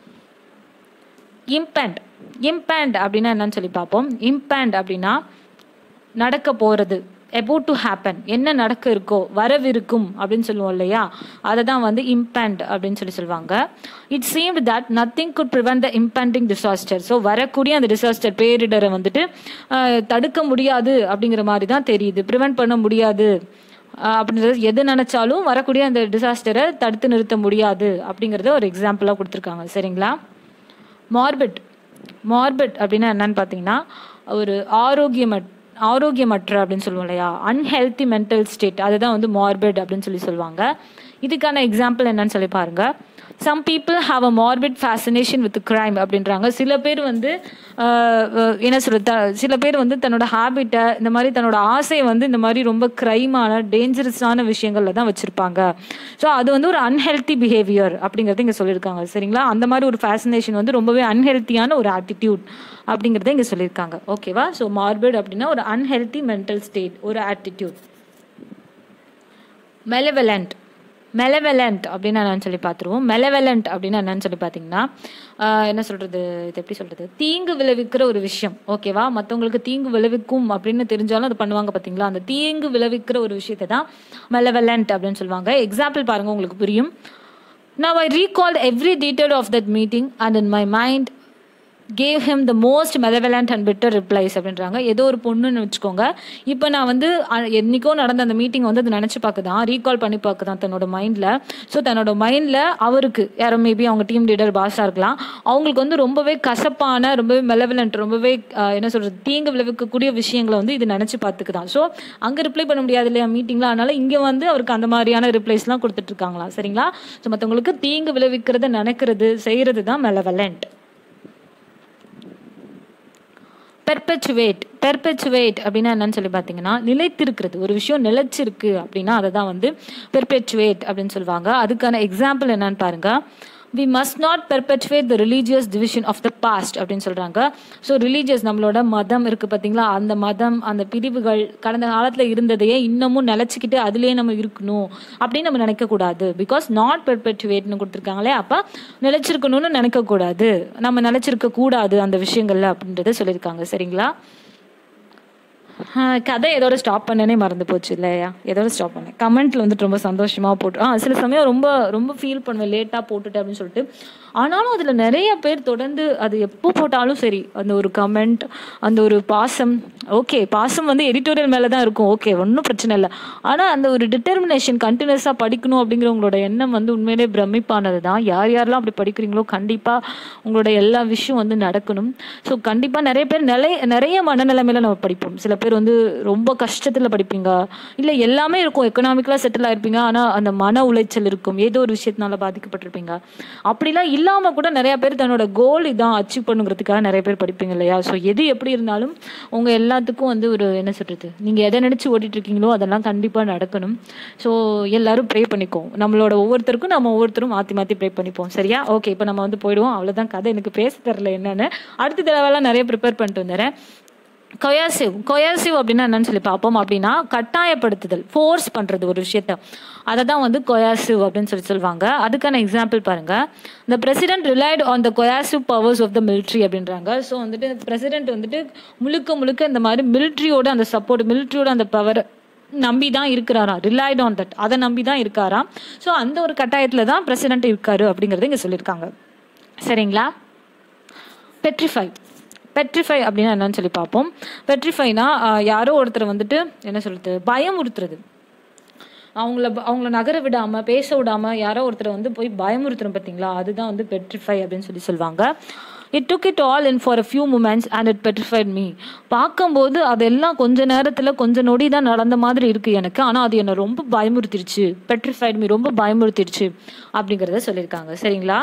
இம்பேண்ட் இம்பேண்ட் அப்படின்னா என்னன்னு சொல்லி பார்ப்போம் இம்பேண்ட் அப்படின்னா நடக்க போகிறது about டு ஹேப்பன் என்ன நடக்க இருக்கோ வரவிருக்கும் அப்படின்னு சொல்லுவோம் இல்லையா அதை தான் வந்து இம்பேண்ட் அப்படின்னு சொல்லி சொல்லுவாங்க it seemed that nothing could prevent the impending disaster so வரக்கூடிய அந்த டிசாஸ்டர் பேரிடரை வந்துட்டு ஆஹ், தடுக்க முடியாது அப்படிங்கிற மாதிரி தான் தெரியுது ப்ரிவென்ட் பண்ண முடியாது ஆஹ், அப்படின்றது எது நினைச்சாலும் வரக்கூடிய அந்த டிசாஸ்டரை தடுத்து நிறுத்த முடியாது அப்படிங்கிறத ஒரு எக்ஸாம்பிளாக கொடுத்துருக்காங்க சரிங்களா மார்பிட் மார்பிட் அப்படின்னா என்னன்னு பார்த்தீங்கன்னா ஒரு ஆரோக்கியமற் ஆரோக்கியமற்ற அப்படின்னு சொல்லுவோம் இல்லையா அன்ஹெல்த்தி மென்டல் ஸ்டேட் அதுதான் வந்து மார்பிட் அப்படின்னு சொல்லி சொல்லுவாங்க இதுக்கான எக்ஸாம்பிள் என்னன்னு சொல்லி பாருங்க some people have a morbid fascination with crime அப்படின்றாங்க சில பேர் வந்து ஆஹ், ஆஹ், என்ன சொல்றது த- சில பேர் வந்து தன்னோட ஹேபிட்டை இந்த மாதிரி தன்னோட ஆசையை வந்து இந்த மாதிரி ரொம்ப க்ரைமான டேஞ்சரஸான விஷயங்கள்ல தான் வச்சிருப்பாங்க ஸோ அது வந்து ஒரு அன்ஹெல்த்தி பிஹேவியர் அப்படிங்கிறது இங்கே சொல்லியிருக்காங்க சரிங்களா அந்த மாதிரி ஒரு ஃபேசினேஷன் வந்து ரொம்பவே அன்ஹெல்த்தியான ஒரு ஆட்டிடியூட் அப்படிங்கிறத இங்கே சொல்லியிருக்காங்க ஓகேவா ஸோ மார்பிட் அப்படின்னா ஒரு அன்ஹெல்த்தி மென்டல் ஸ்டேட் ஒரு ஆட்டிடியூட் மெலவலண்ட் மெலவலண்ட் அப்படின்னு என்னன்னு சொல்லி பார்த்துருவோம் மெலவலண்ட் அப்படின்னு என்னன்னு சொல்லி பார்த்தீங்கன்னா ஆஹ், என்ன சொல்றது இது எப்படி சொல்றது தீங்கு விளைவிக்கிற ஒரு விஷயம் ஓகேவா மற்றவங்களுக்கு தீங்கு விளைவிக்கும் அப்படின்னு தெரிஞ்சாலும் அது பண்ணுவாங்க பார்த்தீங்களா அந்த தீங்கு விளைவிக்கிற ஒரு விஷயத்தை தான் மெலவலண்ட் அப்படின்னு சொல்லுவாங்க எக்ஸாம்பிள் பாருங்க உங்களுக்கு புரியும் Now I recalled every detail of that meeting and in my mind gave him the most malevolent and bitter replies அப்படின்றாங்க ஏதோ ஒரு பொண்ணுன்னு வச்சுக்கோங்க இப்போ நான் வந்து அ- என்னைக்கோ நடந்த அந்த மீட்டிங் வந்து அது நினச்சி பார்க்குதான் ரீகால் பண்ணி பார்க்குதான் தன்னோட மைண்டில் ஸோ தன்னோட மைண்டில் அவருக்கு யாரோ மேபி அவங்க டீம் லீடர் பாஸாக இருக்கலாம் அவங்களுக்கு வந்து ரொம்பவே கசப்பான ரொம்பவே மெலவலண்ட் ரொம்பவே அஹ், என்ன சொல்கிறது தீங்கு விளைவிக்கக்கூடிய விஷயங்களை வந்து இது நினச்சி பார்த்துக்குதான் ஸோ அங்கே ரிப்ளை பண்ண முடியாது இல்லையா மீட்டிங்கில் அதனால இங்கே வந்து அவருக்கு அந்த மாதிரியான ரிப்ளைஸ்லாம் கொடுத்துட்டு இருக்காங்களா சரிங்களா ஸோ மற்றவங்களுக்கு தீங்கு விளைவிக்கிறத நினைக்கிறது செய்கிறது தான் மெலவலண்ட் பெர்பெச்சுவேட் பெர்பெச்சுவேட் அப்படின்னா என்னன்னு சொல்லி பார்த்தீங்கன்னா நிலைத்திருக்கிறது ஒரு விஷயம் நிலைச்சிருக்கு அப்படின்னா அதை தான் வந்து பெர்பெச்சுவேட் அப்படின்னு சொல்லுவாங்க அதுக்கான எக்ஸாம்பிள் என்னன்னு பாருங்க we must not perpetuate the religious division of the past அப்படின்னு சொல்கிறாங்க ஸோ ரிலீஜியஸ் நம்மளோட மதம் இருக்குது பார்த்தீங்களா அந்த மதம் அந்த பிரிவுகள் கடந்த காலத்தில் இருந்ததையே இன்னமும் நிலச்சிக்கிட்டு அதுலேயே நம்ம இருக்கணும் அப்படின்னு நம்ம நினைக்கக்கூடாது பிகாஸ் நாட் பெர்பெச்சுவேட்னு கொடுத்துருக்காங்களே அப்போ நிலச்சிருக்கணும்னு நினைக்கக்கூடாது நம்ம நிலச்சிருக்க கூடாது அந்த விஷயங்கள்ல அப்படின்றத சொல்லியிருக்காங்க சரிங்களா ஆஹ் கதை எதோட ஸ்டாப் பண்ணனே மறந்து போச்சு இல்லையா எதோட ஸ்டாப் பண்ணேன் கமெண்ட்ல வந்துட்டு ரொம்ப சந்தோஷமா போட்டு ஆ சில சமயம் ரொம்ப ரொம்ப ஃபீல் பண்ணுவேன் லேட்டாக போட்டுட்டேன் அப்படின்னு சொல்லிட்டு ஆனாலும் அதில் நிறைய பேர் தொடர்ந்து அது எப்போ போட்டாலும் சரி அந்த ஒரு கமெண்ட் அந்த ஒரு பாசம் ஓகே பாசம் வந்து எடிட்டோரியல் மேலே தான் இருக்கும் ஓகே ஒன்றும் பிரச்சனை இல்லை ஆனால் அந்த ஒரு டிட்டர்மினேஷன் கண்டினியூஸாக படிக்கணும் அப்படிங்கிற உங்களோட எண்ணம் வந்து உண்மையிலே பிரமிப்பானது தான் யார் யாரெல்லாம் அப்படி படிக்கிறீங்களோ கண்டிப்பாக உங்களோட எல்லா விஷயம் வந்து நடக்கணும் ஸோ கண்டிப்பாக நிறைய பேர் நிறைய நிறைய மனநிலைமையில நம்ம படிப்போம் சில பேர் வந்து ரொம்ப கஷ்டத்தில் படிப்பீங்க இல்லை எல்லாமே இருக்கும் எக்கனாமிக்கலாக செட்டில் ஆயிருப்பீங்க ஆனால் அந்த மன உளைச்சல் இருக்கும் ஏதோ ஒரு விஷயத்தினால பாதிக்கப்பட்டிருப்பீங்க அப்படிலாம் இல்லாமல் கூட நிறைய பேர் தன்னோட கோல் இதான் அச்சீவ் பண்ணுங்கிறதுக்காக நிறைய பேர் படிப்பீங்க இல்லையா ஸோ எது எப்படி இருந்தாலும் உங்கள் எல்லாத்துக்கும் வந்து ஒரு என்ன சொல்கிறது நீங்கள் எதை நினச்சி ஓட்டிட்டு இருக்கீங்களோ அதெல்லாம் கண்டிப்பாக நடக்கணும் ஸோ எல்லாரும் ப்ரே பண்ணிக்கோம் நம்மளோட ஒவ்வொருத்தருக்கும் நம்ம ஒவ்வொருத்தரும் மாற்றி மாற்றி ப்ரே பண்ணிப்போம் சரியா ஓகே இப்போ நம்ம வந்து போயிடுவோம் அவ்வளோதான் கதை எனக்கு பேச தெரில என்னன்னு அடுத்த தடவைலாம் நிறைய ப்ரிப்பேர் பண்ணிட்டு வந்துடுறேன் கொயாசிவ் கொயாசிவ் அப்படின்னா என்னன்னு சொல்லி பார்ப்போம் அப்படின்னா கட்டாயப்படுத்துதல் ஃபோர்ஸ் பண்ணுறது ஒரு விஷயத்த அதை தான் வந்து கொயாசிவ் அப்படின்னு சொல்லி சொல்லுவாங்க அதுக்கான எக்ஸாம்பிள் பாருங்க இந்த president relied on the coercive powers of the military அப்படின்றாங்க ஸோ வந்துட்டு பிரசிடென்ட் வந்துட்டு முழுக்க முழுக்க இந்த மாதிரி மிலிட்ரியோட அந்த சப்போர்ட் மிலிட்ரியோட அந்த பவர் நம்பி தான் இருக்கிறாராம் ரிலைட் ஆன் தட் அதை நம்பி தான் இருக்காராம் ஸோ அந்த ஒரு கட்டாயத்தில் தான் பிரசிடென்ட் இருக்காரு அப்படிங்கிறத இங்கே சொல்லியிருக்காங்க சரிங்களா பெட்ரிஃபை பெட்ரிஃபை அப்படின்னா என்னன்னு சொல்லி பார்ப்போம் பெட்ரிஃபைனா யாரோ ஒருத்தர் வந்துட்டு என்ன சொல்றது பயமுறுத்துறது அவங்கள அவங்கள நகர விடாம பேச விடாம யாரோ ஒருத்தர் வந்து போய் பயமுறுத்துறோம் பார்த்தீங்களா அதுதான் வந்து பெட்ரிஃபை அப்படின்னு சொல்லி சொல்லுவாங்க it took it all in for a few moments and it petrified me பார்க்கும்போது அதெல்லாம் கொஞ்ச நேரத்தில் கொஞ்ச நொடி தான் நடந்த மாதிரி இருக்கு எனக்கு ஆனால் அது என்னை ரொம்ப பயமுறுத்திருச்சு பெட்ரிஃபைட் மீ ரொம்ப பயமுறுத்திருச்சு அப்படிங்கிறத சொல்லியிருக்காங்க சரிங்களா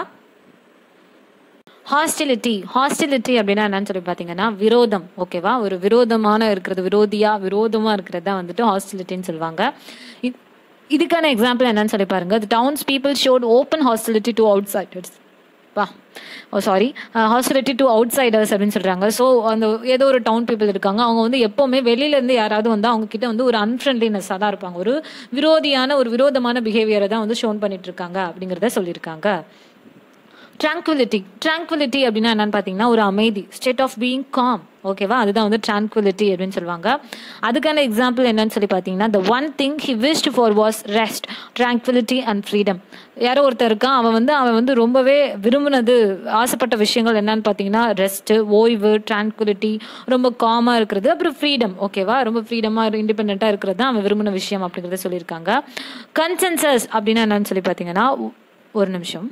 ஹாஸ்டிலிட்டி ஹாஸ்டிலிட்டி அப்படின்னா என்னன்னு சொல்லி பார்த்தீங்கன்னா விரோதம் ஓகேவா ஒரு விரோதமான இருக்கிறது விரோதியா விரோதமாக இருக்கிறது தான் வந்துட்டு ஹாஸ்டிலிட்டின்னு சொல்லுவாங்க இ- இதுக்கான எக்ஸாம்பிள் என்னன்னு சொல்லி பாருங்க the townspeople showed open hostility to outsiders பா oh sorry hostility to outsiders அப்படின்னு சொல்கிறாங்க ஸோ அந்த ஏதோ ஒரு டவுன் பீப்புள் இருக்காங்க அவங்க வந்து எப்போவுமே வெளியிலேருந்து யாராவது வந்து அவங்க கிட்ட வந்து ஒரு அன்ஃப்ரெண்ட்லினஸ்ஸாக தான் இருப்பாங்க ஒரு விரோதியான ஒரு விரோதமான பிஹேவியரை தான் வந்து ஷோன் பண்ணிட்டு இருக்காங்க அப்படிங்கிறத சொல்லியிருக்காங்க ட்ராங்குவிலிட்டி ட்ராங்குவிலிட்டி அப்படின்னா என்னன்னு பார்த்தீங்கன்னா ஒரு அமைதி ஸ்டேட் ஆஃப் பீயிங் காம் ஓகேவா அதுதான் வந்து ட்ராங்குவிலிட்டி அப்படின்னு சொல்லுவாங்க அதுக்கான எக்ஸாம்பிள் என்னன்னு சொல்லி பார்த்தீங்கன்னா the one thing he wished for was rest tranquility and freedom யாரோ ஒருத்தர் இருக்கான் அவன் வந்து அவன் வந்து ரொம்பவே விரும்பினது ஆசைப்பட்ட விஷயங்கள் என்னன்னு பார்த்தீங்கன்னா ரெஸ்ட்டு ஓய்வு tranquility ரொம்ப காமாக இருக்கிறது அப்புறம் ஃப்ரீடம் ஓகேவா ரொம்ப ஃப்ரீடமாக இண்டிபெண்ட்டாக இருக்கிறது தான் அவன் விரும்பின விஷயம் அப்படிங்கிறத சொல்லியிருக்காங்க கன்சென்சஸ் அப்படின்னா என்னன்னு சொல்லி பார்த்தீங்கன்னா ஒரு நிமிஷம்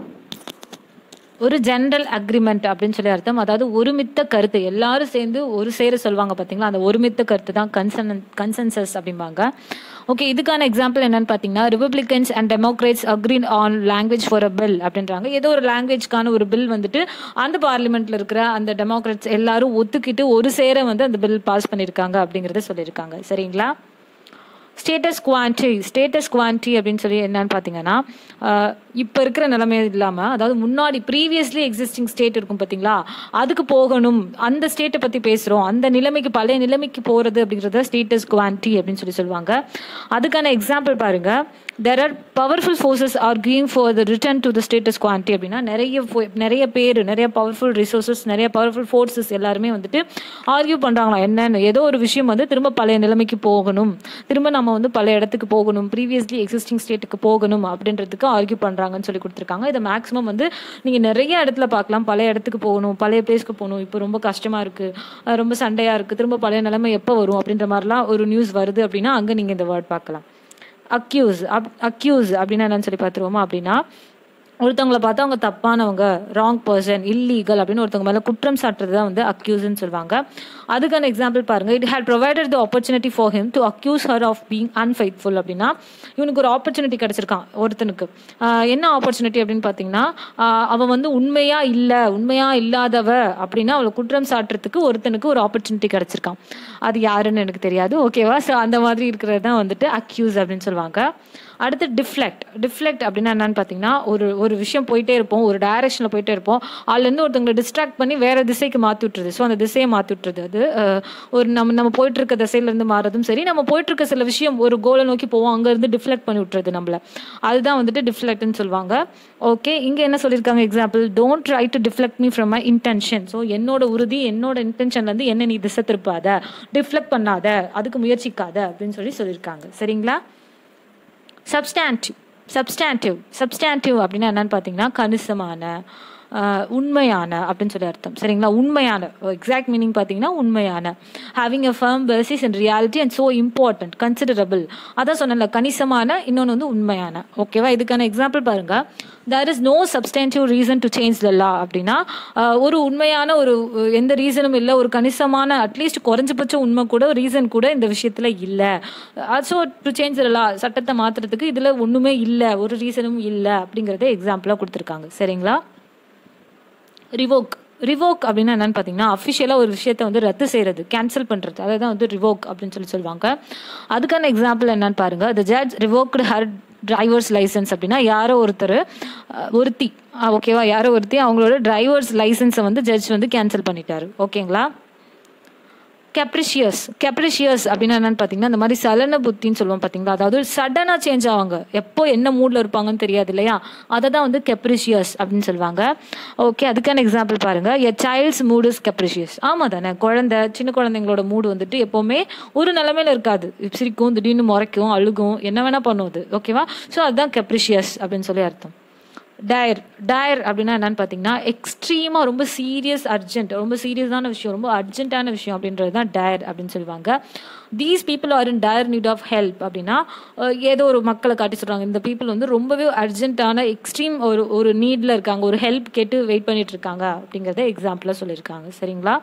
ஒரு ஜென்ரல் அக்ரிமெண்ட் அப்படின்னு சொல்லி அர்த்தம் அதாவது ஒருமித்த கருத்து எல்லாரும் சேர்ந்து ஒரு சேர சொல்லுவாங்க பார்த்தீங்களா அந்த ஒருமித்த கருத்து தான் கன்சன் கன்சென்சஸ் அப்படிம்பாங்க ஓகே இதுக்கான எக்ஸாம்பிள் என்னன்னு பார்த்தீங்கன்னா Republicans and Democrats agreed on language for a bill அப்படின்றாங்க ஏதோ ஒரு லாங்குவேஜ்க்கான ஒரு பில் வந்துட்டு அந்த பார்லிமெண்ட்ல இருக்கிற அந்த டெமோக்ராட்ஸ் எல்லாரும் ஒத்துக்கிட்டு ஒரு சேர வந்து அந்த பில் பாஸ் பண்ணியிருக்காங்க அப்படிங்கிறத சொல்லியிருக்காங்க சரிங்களா ஸ்டேட்டஸ் குவான்டி ஸ்டேட்டஸ் குவான்டி அப்படின்னு சொல்லி என்னன்னு பார்த்தீங்கன்னா இப்போ இருக்கிற நிலைமை இல்லாமல் அதாவது முன்னாடி ப்ரீவியஸ்லி எக்ஸிஸ்டிங் ஸ்டேட் இருக்கும் பார்த்தீங்களா அதுக்கு போகணும் அந்த ஸ்டேட்டை பற்றி பேசுகிறோம் அந்த நிலைமைக்கு பழைய நிலைமைக்கு போகிறது அப்படிங்கிறத ஸ்டேட்டஸ் குவான்டி அப்படின்னு சொல்லி சொல்லுவாங்க அதுக்கான எக்ஸாம்பிள் பாருங்க there are powerful forces arguing for the return to the status குவான்டி அப்படின்னா நிறைய fo- நிறைய பேர் நிறைய பவர்ஃபுல் ரிசோர்ஸஸ் நிறைய பவர்ஃபுல் ஃபோர்ஸஸ் எல்லாருமே வந்துட்டு ஆர்கியூ பண்ணுறாங்களா என்னன்னு ஏதோ ஒரு விஷயம் வந்து திரும்ப பழைய நிலைமைக்கு போகணும் திரும்ப நம்ம வந்து பழைய இடத்துக்கு போகணும் ப்ரீவியஸ்லி எக்ஸிஸ்டிங் ஸ்டேட்டுக்கு போகணும் அப்படின்றதுக்கு ஆர்கியூ பண்ணுறாங்கன்னு சொல்லி கொடுத்துருக்காங்க இதை மேக்ஸிமம் வந்து நீங்கள் நிறைய இடத்துல பார்க்கலாம் பழைய இடத்துக்கு போகணும் பழைய பிளேஸ்க்கு போகணும் இப்போ ரொம்ப கஷ்டமாக இருக்குது ரொம்ப சண்டையாக இருக்குது திரும்ப பழைய நிலைமை எப்போ வரும் அப்படின்ற மாதிரிலாம் ஒரு நியூஸ் வருது அப்படின்னா அங்கே நீங்கள் இந்த வேர்ட் பார்க்கலாம் அக்யூஸ் அப் அக்யூஸ் அப்படின்னா என்னன்னு சொல்லி பார்த்துருவோமா அப்படின்னா ஒருத்தவங்களை பார்த்தா அவங்க தப்பானவங்க ராங் பர்சன் இல்லீகல் அப்படின்னு ஒருத்தவங்க மேலே குற்றம் சாட்டுறது தான் வந்து அக்யூஸ்ன்னு சொல்லுவாங்க அதுக்கான எக்ஸாம்பிள் பாருங்க it had provided the opportunity for him to accuse her of being unfaithful அப்படின்னா இவனுக்கு ஒரு ஆப்பர்ச்சுனிட்டி கிடைச்சிருக்கான் ஒருத்தனுக்கு ஆஹ் என்ன ஆப்பர்ச்சுனிட்டி அப்படின்னு பார்த்தீங்கன்னா ஆஹ் அவன் வந்து உண்மையா இல்லை உண்மையா இல்லாதவ அப்படின்னா அவளை குற்றம் சாட்டுறதுக்கு ஒருத்தனுக்கு ஒரு ஆப்பர்ச்சுனிட்டி கிடைச்சிருக்கான் அது யாருன்னு எனக்கு தெரியாது ஓகேவா ஸோ அந்த மாதிரி இருக்கிறது தான் வந்துட்டு அக்யூஸ் அப்படின்னு சொல்லுவாங்க அடுத்து டிஃப்ளெக்ட் டிஃப்ளெக்ட் அப்படின்னா என்னன்னு பார்த்தீங்கன்னா ஒரு ஒரு விஷயம் போயிட்டே இருப்போம் ஒரு டைரக்ஷனில் போயிட்டே இருப்போம் அதுலேருந்து ஒருத்தவங்களை டிஸ்ட்ராக்ட் பண்ணி வேற திசைக்கு மாற்றி விட்டுருது ஸோ அந்த திசையை மாற்றி விட்டுருது அது அஹ், ஒரு நம்ம நம்ம போயிட்டு இருக்க திசையிலேருந்து மாறதும் சரி நம்ம போயிட்டு இருக்க சில விஷயம் ஒரு கோலை நோக்கி போவோம் அங்கேருந்து டிஃப்ளெக்ட் பண்ணி விட்டுறது நம்மள அதுதான் வந்துட்டு டிஃப்ளெக்ட்னு சொல்லுவாங்க ஓகே இங்கே என்ன சொல்லியிருக்காங்க example don't try to deflect me from my intention so என்னோட உறுதி என்னோட இன்டென்ஷன்லேருந்து என்ன நீ திசை திருப்பாத டிஃப்ளெக்ட் பண்ணாத அதுக்கு முயற்சிக்காத அப்படின்னு சொல்லி சொல்லியிருக்காங்க சரிங்களா சப்ஸ்டான்டிவ் சப்ஸ்டான்டிவ் சப்ஸ்டான்டிவ் அப்படின்னா என்னன்னு பார்த்தீங்கன்னா கணிசமான ஆஹ், உண்மையான அப்படின்னு சொல்லி அர்த்தம் சரிங்களா உண்மையான எக்ஸாக்ட் மீனிங் பார்த்தீங்கன்னா உண்மையான having a firm basis and reality and so important considerable அதான் சொன்னல கணிசமான இன்னொன்று வந்து உண்மையான ஓகேவா இதுக்கான எக்ஸாம்பிள் பாருங்க there is no substantive reason to change the law அப்படின்னா ஆஹ், ஒரு உண்மையான ஒரு அஹ், எந்த ரீசனும் இல்லை ஒரு கணிசமான அட்லீஸ்ட் குறைஞ்சபட்ச உண்மை கூட ரீசன் கூட இந்த விஷயத்தில் இல்லை so to change the law சட்டத்தை மாற்றுறதுக்கு இதில் ஒன்றுமே இல்லை ஒரு ரீசனும் இல்லை அப்படிங்கிறத எக்ஸாம்பிளாக கொடுத்துருக்காங்க சரிங்களா ரிவோக் ரிவோக் அப்படின்னா என்னன்னு பார்த்தீங்கன்னா அஃபிஷியலாக ஒரு விஷயத்தை வந்து ரத்து செய்கிறது கேன்சல் பண்ணுறது அதை தான் வந்து ரிவோக் அப்படின்னு சொல்லி சொல்லுவாங்க அதுக்கான எக்ஸாம்பிள் என்னன்னு பாருங்க the judge revoked her driver's licence அப்படின்னா யாரோ ஒருத்தர் அஹ், ஒருத்தி ஓகேவா யாரோ ஒருத்தி அவங்களோட டிரைவர்ஸ் லைசன்ஸை வந்து ஜட்ஜ் வந்து கேன்சல் பண்ணிட்டாரு ஓகேங்களா கெப்ரிஷியஸ் கெப்ரிஷியஸ் அப்படின்னா என்னன்னு பார்த்தீங்கன்னா இந்த மாதிரி சலன புத்தின்னு சொல்லுவோம் பார்த்தீங்களா அதாவது சடனாக சேஞ்ச் ஆவாங்க எப்போ என்ன மூடில் இருப்பாங்கன்னு தெரியாது இல்லையா அதை தான் வந்து கெப்ரிஷியஸ் அப்படின்னு சொல்லுவாங்க ஓகே அதுக்கான எக்ஸாம்பிள் பாருங்க a child's mood is capricious ஆமாம் தானே குழந்தை சின்ன குழந்தைங்களோட மூடு வந்துட்டு எப்போவுமே ஒரு நிலமையில இருக்காது சிரிக்கும் திடீர்னு முறைக்கும் அழுகும் என்ன வேணா பண்ணும் அது ஓகேவா ஸோ அதுதான் கெப்ரிஷியஸ் அப்படின்னு சொல்லி அர்த்தம் டயர் டயர் அப்படின்னா என்னன்னு பார்த்தீங்கன்னா எக்ஸ்ட்ரீமாக ரொம்ப சீரியஸ் அர்ஜென்ட் ரொம்ப சீரியஸான விஷயம் ரொம்ப அர்ஜென்ட்டான விஷயம் அப்படின்றது தான் டயர் அப்படின்னு சொல்லுவாங்க these people are in dire need of help அப்படின்னா அஹ், ஏதோ ஒரு மக்களை காட்டி சொல்கிறாங்க இந்த பீப்புள் வந்து ரொம்பவே அர்ஜென்ட்டான எக்ஸ்ட்ரீம் ஒரு ஒரு நீடில் இருக்காங்க ஒரு ஹெல்ப் கேட்டு வெயிட் பண்ணிட்டு இருக்காங்க அப்படிங்கிறத எக்ஸாம்பிளாக சொல்லியிருக்காங்க சரிங்களா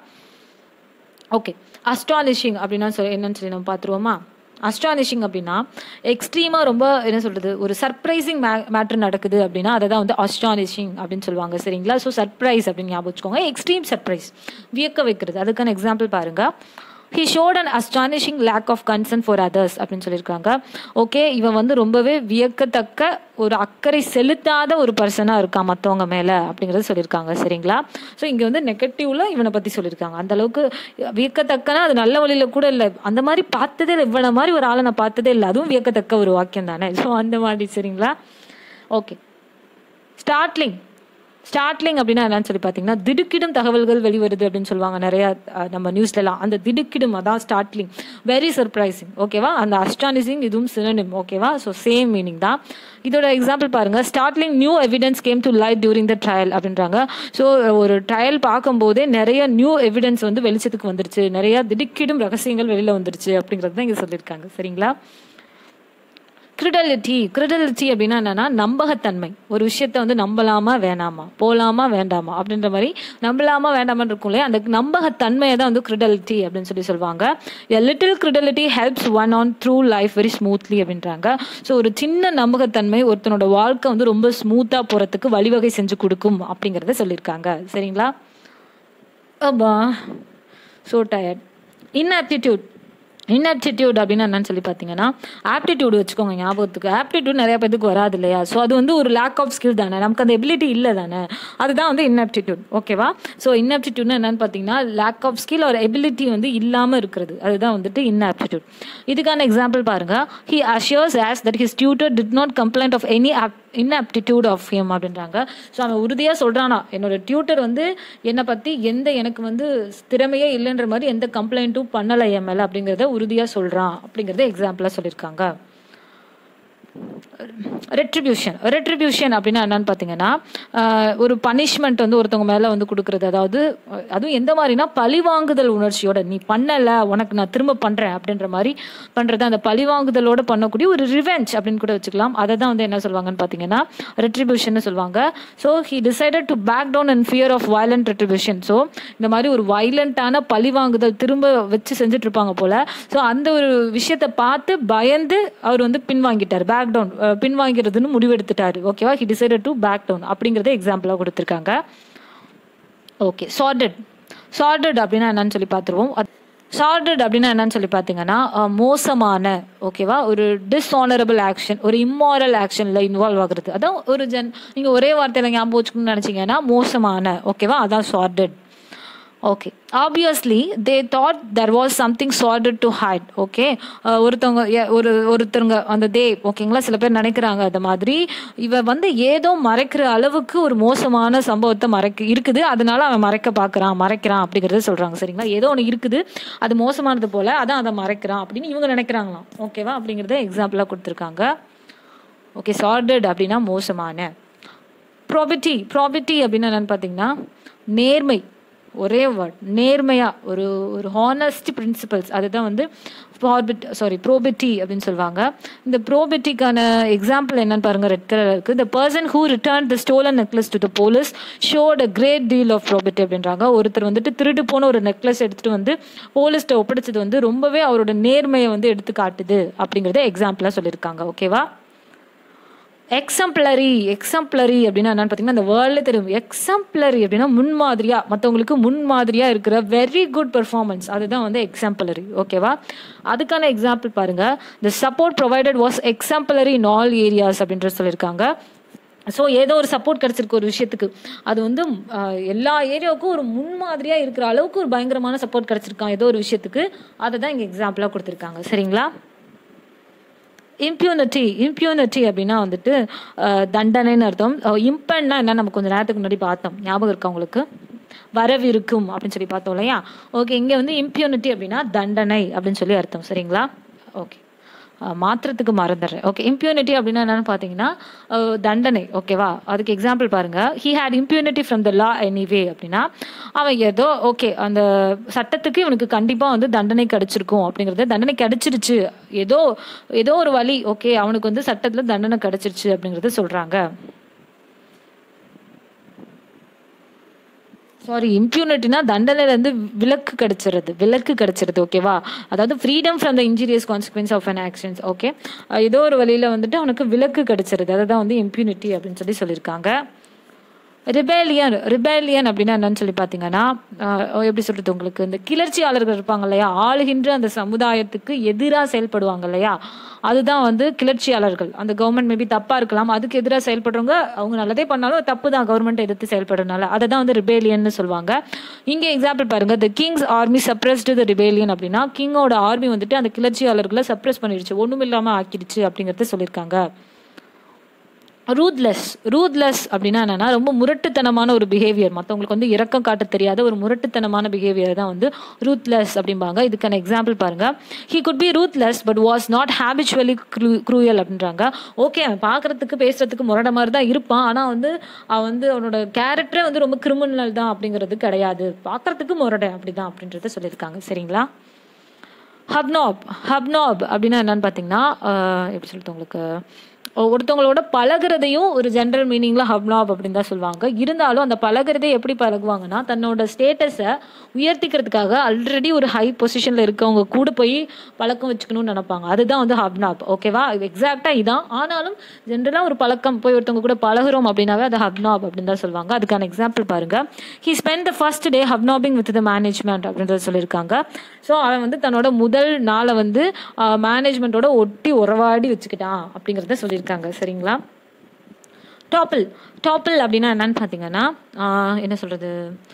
ஓகே அஸ்டானிஷிங் அப்படின்னா சொல்லி என்னன்னு சொல்லி நம்ம பார்த்துருவோமா அஸ்டானிஷிங் அப்படின்னா எக்ஸ்ட்ரீமாக ரொம்ப என்ன சொல்கிறது ஒரு சர்ப்ரைசிங் மே மேட்ரு நடக்குது அப்படின்னா அதை தான் வந்து அஸ்டானிஷிங் அப்படின்னு சொல்லுவாங்க சரிங்களா ஸோ சர்ப்ரைஸ் அப்படின்னு ஞாபகம் வச்சுக்கோங்க எக்ஸ்ட்ரீம் சர்ப்ரைஸ் வியக்க வைக்கிறது அதுக்கான எக்ஸாம்பிள் பாருங்க he showed an astonishing lack of concern for others அப்படின்னு சொல்லியிருக்காங்க ஓகே இவன் வந்து ரொம்பவே வியக்கத்தக்க ஒரு அக்கறை செலுத்தாத ஒரு பர்சனாக இருக்கான் மற்றவங்க மேலே அப்படிங்கிறத சொல்லியிருக்காங்க சரிங்களா ஸோ இங்கே வந்து நெகட்டிவ்ல இவனை பற்றி சொல்லியிருக்காங்க அந்த அளவுக்கு வியக்கத்தக்கனா அது நல்ல வழியில் கூட இல்லை அந்த மாதிரி பார்த்ததே இல்லை இவனை மாதிரி ஒரு ஆளை நான் பார்த்ததே இல்லை அதுவும் வியக்கத்தக்க ஒரு வாக்கியம் தானே ஸோ அந்த மாதிரி சரிங்களா ஓகே ஸ்டார்ட்லிங் ஸ்டார்ட்லிங் அப்படின்னா என்னன்னு சொல்லி பார்த்தீங்கன்னா திடுக்கிடும் தகவல்கள் வெளிவருது அப்படின்னு சொல்லுவாங்க நிறைய அஹ், நம்ம நியூஸ்லலாம் அந்த திடுக்கிடும் அதான் ஸ்டார்ட்லிங் வெரி சர்ப்ரைசிங் ஓகேவா அந்த அஸ்டானிசிங் இதுவும் சினனிம் ஓகேவா ஸோ சேம் மீனிங் தான் இதோட எக்ஸாம்பிள் பாருங்க startling new evidence came to light during the trial அப்படின்றாங்க ஸோ ஒரு ட்ரையல் பார்க்கும்போதே நிறைய நியூ எவிடன்ஸ் வந்து வெளிச்சத்துக்கு வந்துருச்சு நிறைய திடுக்கிடும் ரகசியங்கள் வெளியில் வந்துருச்சு அப்படிங்கிறது தான் இங்கே சொல்லியிருக்காங்க சரிங்களா கிரிடலிட்டி கிரிடலிட்டி அப்படின்னா என்னன்னா நம்பகத்தன்மை ஒரு விஷயத்த வந்து நம்பலாமா வேணாமா போலாமா வேண்டாமா அப்படின்ற மாதிரி நம்பலாமா வேண்டாமான்னு இருக்கும் இல்லையா அந்த நம்பகத்தன்மையை தான் வந்து கிரிடலிட்டி அப்படின்னு சொல்லி சொல்லுவாங்க a little credulity helps one on through life very smoothly அப்படின்றாங்க ஸோ ஒரு சின்ன நம்பகத்தன்மை ஒருத்தனோட வாழ்க்கை வந்து ரொம்ப ஸ்மூத்தாக போகிறதுக்கு வழிவகை செஞ்சு கொடுக்கும் அப்படிங்கிறத சொல்லியிருக்காங்க சரிங்களா அப்பா ஸோ டயர்ட் இன்ஆப்டிடியூட் இன்ஆப்டிடியூட் அப்படின்னு என்னன்னு சொல்லி பார்த்தீங்கன்னா ஆப்டிடியூட் வச்சுக்கோங்க ஞாபகத்துக்கு ஆப்டிடியூட் நிறைய பேருக்கு வராது இல்லையா ஸோ அது வந்து ஒரு லேக் ஆஃப் ஸ்கில் தானே நமக்கு அந்த எபிலிட்டி இல்லை தானே அதுதான் வந்து இன்ஆப்டிடியூட் ஓகேவா ஸோ இன்ஆப்டிடியூட்னா என்னன்னு பார்த்தீங்கன்னா லேக் ஆஃப் ஸ்கில் ஒரு எபிலிட்டி வந்து இல்லாமல் இருக்கிறது அதுதான் வந்துட்டு இன்ஆப்டிடியூட் இதுக்கான எக்ஸாம்பிள் பாருங்க he assures us that his tutor did not complained of any inaptitude of him அப்படின்றாங்க ஸோ அவன் உறுதியாக சொல்கிறானா என்னோட டியூட்டர் வந்து என்னை பற்றி எந்த எனக்கு வந்து திறமையே இல்லைன்ற மாதிரி எந்த கம்ப்ளைண்ட்டும் பண்ணலை என் மேலே அப்படிங்கிறத உறுதியாக சொல்கிறான் அப்படிங்கிறத எக்ஸாம்பிளாக சொல்லியிருக்காங்க ரெட்ரிபியூஷன் ரெட்ரிபியூஷன் அப்படின்னா என்னன்னு பார்த்தீங்கன்னா ஆஹ், ஒரு பனிஷ்மெண்ட் வந்து ஒருத்தவங்க மேலே வந்து கொடுக்குறது அதாவது அஹ், அதுவும் எந்த மாதிரினா பழிவாங்குதல் உணர்ச்சியோட நீ பண்ணலை உனக்கு நான் திரும்ப பண்ணுறேன் அப்படின்ற மாதிரி பண்ணுறது அந்த பழிவாங்குதலோட பண்ணக்கூடிய ஒரு ரிவெஞ்ச் அப்படின்னு கூட வச்சுக்கலாம் அதை தான் வந்து என்ன சொல்லுவாங்கன்னு பார்த்தீங்கன்னா ரெட்ரிபியூஷன் சொல்லுவாங்க so he decided to back down and fear of violent retribution so இந்த மாதிரி ஒரு வயலண்ட்டான பழிவாங்குதல் திரும்ப வச்சு செஞ்சுட்டு இருப்பாங்க போல ஸோ அந்த ஒரு விஷயத்தை பார்த்து பயந்து அவர் வந்து பின்வாங்கிட்டார் பேக் டவுன் பின்வாங்கிறதுன்னு முடிவெடுத்துட்டாரு ஓகேவா he decided to back down அப்படிங்கிறத எக்ஸாம்பிளாக கொடுத்துருக்காங்க ஓகே சார்டட் சார்டட் அப்படின்னா என்னன்னு சொல்லி பார்த்துருவோம் சார்டட் அப்படின்னா என்னன்னு சொல்லி பார்த்தீங்கன்னா அஹ், மோசமான ஓகேவா ஒரு டிஸ்ஆனரபிள் ஆக்ஷன் ஒரு இம்மாரல் ஆக்ஷனில் இன்வால்வ் ஆகுறது அதான் ஒரு ஜன் நீங்கள் ஒரே வார்த்தையில் ஞாபகம் வச்சுக்கணும்னு நினச்சிங்கன்னா மோசமான ஓகேவா அதான் sordid okay obviously they thought there was something sordid to hide okay ஒருத்தவங்க எ- ஒரு ஒருத்தருங்க அந்த தே ஓகேங்களா சில பேர் நினைக்கிறாங்க அந்த மாதிரி இவ வந்து ஏதோ மறைக்கிற அளவுக்கு ஒரு மோசமான சம்பவத்தை மறைக்க இருக்குது அதனால அவன் மறைக்க பார்க்கறான் மறைக்கிறான் அப்படிங்கறத சொல்றாங்க சரிங்களா ஏதோ ஒன்று இருக்குது அது மோசமானது போல அதான் அதை மறைக்கிறான் அப்படின்னு இவங்க நினைக்கிறாங்களாம் ஓகேவா அப்படிங்கறத எக்ஸாம்பிளாக கொடுத்துருக்காங்க ஓகே சார்டட் அப்படின்னா மோசமான ப்ராபிட்டி ப்ராபிட்டி அப்படின்னு என்னன்னு பார்த்தீங்கன்னா நேர்மை ஒரே வேர்ட் நேர்மையா ஒரு ஒரு ஹானஸ்ட் பிரின்சிபல்ஸ் அதுதான் வந்து ப்ராபிட் சாரி ப்ரோபிட்டி அப்படின்னு சொல்லுவாங்க இந்த ப்ரோபிட்டிக்கான எக்ஸாம்பிள் என்னன்னு பாருங்க ரெட் கலர் இருக்கு the person who returned the stolen necklace to the police showed a great deal of probity அப்படின்றாங்க ஒருத்தர் வந்துட்டு திருடு போன ஒரு நெக்லஸ் எடுத்துட்டு வந்து போலீஸ்ட்ட ஒப்படைச்சது வந்து ரொம்பவே அவரோட நேர்மையை வந்து எடுத்து காட்டுது அப்படிங்கறத எக்ஸாம்பிளா சொல்லியிருக்காங்க ஓகேவா எக்ஸம்ப்ளரி எக்ஸம்ப்ளரி அப்படின்னா என்னன்னு பார்த்தீங்கன்னா அந்த வேர்ல்டு தெரியும் எக்ஸம்ப்ளரி அப்படின்னா முன்மாதிரியா மற்றவங்களுக்கு முன்மாதிரியா இருக்கிற வெரி குட் பெர்ஃபார்மன்ஸ் அதுதான் வந்து எக்ஸாம்பிளரி ஓகேவா அதுக்கான எக்ஸாம்பிள் பாருங்க the support provided was exemplary in all areas அப்படின்ற சொல்லியிருக்காங்க ஸோ ஏதோ ஒரு சப்போர்ட் கிடச்சிருக்கு ஒரு விஷயத்துக்கு அது வந்து ஆஹ், எல்லா ஏரியாவுக்கும் ஒரு முன்மாதிரியா இருக்கிற அளவுக்கு ஒரு பயங்கரமான சப்போர்ட் கிடச்சிருக்கான் ஏதோ ஒரு விஷயத்துக்கு அதை தான் இங்கே எக்ஸாம்பிளாக கொடுத்துருக்காங்க சரிங்களா இம்ப்யூனிட்டி இம்ப்யூனிட்டி அப்படின்னா வந்துட்டு அஹ், தண்டனைன்னு அர்த்தம் இம்பன்னா என்ன நம்ம கொஞ்சம் நேரத்துக்கு முன்னாடி பார்த்தோம் ஞாபகம் இருக்கா உங்களுக்கு வரவிருக்கும் அப்படின்னு சொல்லி பார்த்தோம் இல்லையா ஓகே இங்கே வந்து இம்ப்யூனிட்டி அப்படின்னா தண்டனை அப்படின்னு சொல்லி அர்த்தம் சரிங்களா ஓகே மாத்திரத்துக்கு மறந்துடுறேன் ஓகே இம்ப்யூனிட்டி அப்படின்னா என்னன்னு பார்த்தீங்கன்னா அஹ், தண்டனை ஓகேவா அதுக்கு எக்ஸாம்பிள் பாருங்க he had impunity from the law anyway அப்படின்னா அவன் ஏதோ ஓகே அந்த சட்டத்துக்கு இவனுக்கு கண்டிப்பாக வந்து தண்டனை கிடைச்சிருக்கும் அப்படிங்கிறது தண்டனை கிடைச்சிருச்சு ஏதோ ஏதோ ஒரு வழி ஓகே அவனுக்கு வந்து சட்டத்தில் தண்டனை கிடைச்சிருச்சு அப்படிங்கிறத சொல்றாங்க சாரி இம்ப்யூனிட்டினா தண்டனையிலேருந்து விலக்கு கிடைச்சிருது விலக்கு கிடைச்சிருது ஓகேவா அதாவது freedom from the injurious consequences of an actions okay ஏதோ ஒரு வழியில் வந்துட்டு அவனுக்கு விலக்கு கிடைச்சிருது அதை தான் வந்து இம்ப்யூனிட்டி அப்படின்னு சொல்லி சொல்லியிருக்காங்க ரிபேலியன் ரிபேலியன் அப்படின்னா என்னன்னு சொல்லி பார்த்தீங்கன்னா ஆஹ் எப்படி சொல்றது உங்களுக்கு இந்த கிளர்ச்சியாளர்கள் இருப்பாங்க இல்லையா ஆளுகின்ற அந்த சமுதாயத்துக்கு எதிராக செயல்படுவாங்க இல்லையா அதுதான் வந்து கிளர்ச்சியாளர்கள் அந்த கவர்மெண்ட் மேபி தப்பா இருக்கலாம் அதுக்கு எதிராக செயல்படுறவங்க அவங்க நல்லதே பண்ணாலும் தப்பு தான் கவர்மெண்ட் எதிர்த்து செயல்படுறதுனால அதை தான் வந்து ரிபேலியன்னு சொல்லுவாங்க இங்கே எக்ஸாம்பிள் பாருங்க the king's army suppressed the rebellion அப்படின்னா கிங்கோட ஆர்மி வந்துட்டு அந்த கிளர்ச்சியாளர்களை சப்ரஸ் பண்ணிடுச்சு ஒண்ணும் இல்லாம ஆக்கிடுச்சு அப்படிங்கறத சொல்லியிருக்காங்க ரூத்லெஸ் ரூத்லெஸ் அப்படின்னா என்னன்னா ரொம்ப முரட்டுத்தனமான ஒரு பிஹேவியர் மற்றவங்களுக்கு வந்து இரக்கம் காட்ட தெரியாத ஒரு முரட்டுத்தனமான பிஹேவியர் தான் வந்து ரூத்லெஸ் அப்படிம்பாங்க இதுக்கான எக்ஸாம்பிள் பாருங்க he could be ruthless but was not habitually cruel அப்படின்றாங்க ஓகே அவன் பார்க்கறதுக்கு பேசுறதுக்கு முரட மாதிரி தான் இருப்பான் ஆனால் வந்து அவன் வந்து அவனோட கேரக்டரே வந்து ரொம்ப கிரிமினல் தான் அப்படிங்கிறது கிடையாது பார்க்கறதுக்கு முரட அப்படிதான் அப்படின்றத சொல்லியிருக்காங்க சரிங்களா ஹப்னாப் ஹப்னாப் அப்படின்னா என்னன்னு பார்த்தீங்கன்னா ஆஹ் எப்படி சொல்றது உங்களுக்கு ஒருத்தவங்களோட பழகுறதையும் ஒரு ஜென்ரல் மீனிங்ல ஹப்னாப் அப்படின்னு தான் சொல்லுவாங்க இருந்தாலும் அந்த பழகுறதை எப்படி பழகுவாங்கன்னா தன்னோட ஸ்டேட்டஸை உயர்த்திக்கிறதுக்காக ஆல்ரெடி ஒரு ஹை பொசிஷன்ல இருக்கவங்க கூட போய் பழக்கம் வச்சுக்கணும்னு நினைப்பாங்க அதுதான் வந்து ஹப்னாப் ஓகேவா எக்ஸாக்டா இதான் ஆனாலும் ஜென்ரலா ஒரு பழக்கம் போய் ஒருத்தவங்க கூட பழகுறோம் அப்படின்னாவே அது ஹப்னாப் அப்படின்னு தான் சொல்லுவாங்க அதுக்கான எக்ஸாம்பிள் பாருங்க he spend the first day hobnobbing with the management அப்படின்றத சொல்லியிருக்காங்க ஸோ அவன் வந்து தன்னோட முதல் நாளை வந்து மேனேஜ்மெண்ட்டோட ஒட்டி உறவாடி வச்சுக்கிட்டான் அப்படிங்கிறத சொல்லியிருக்காங்க சரிங்களா டாப்பிள் டாப்பிள் அப்படின்னா என்னன்னு பார்த்தீங்கன்னா ஆஹ் என்ன சொல்றது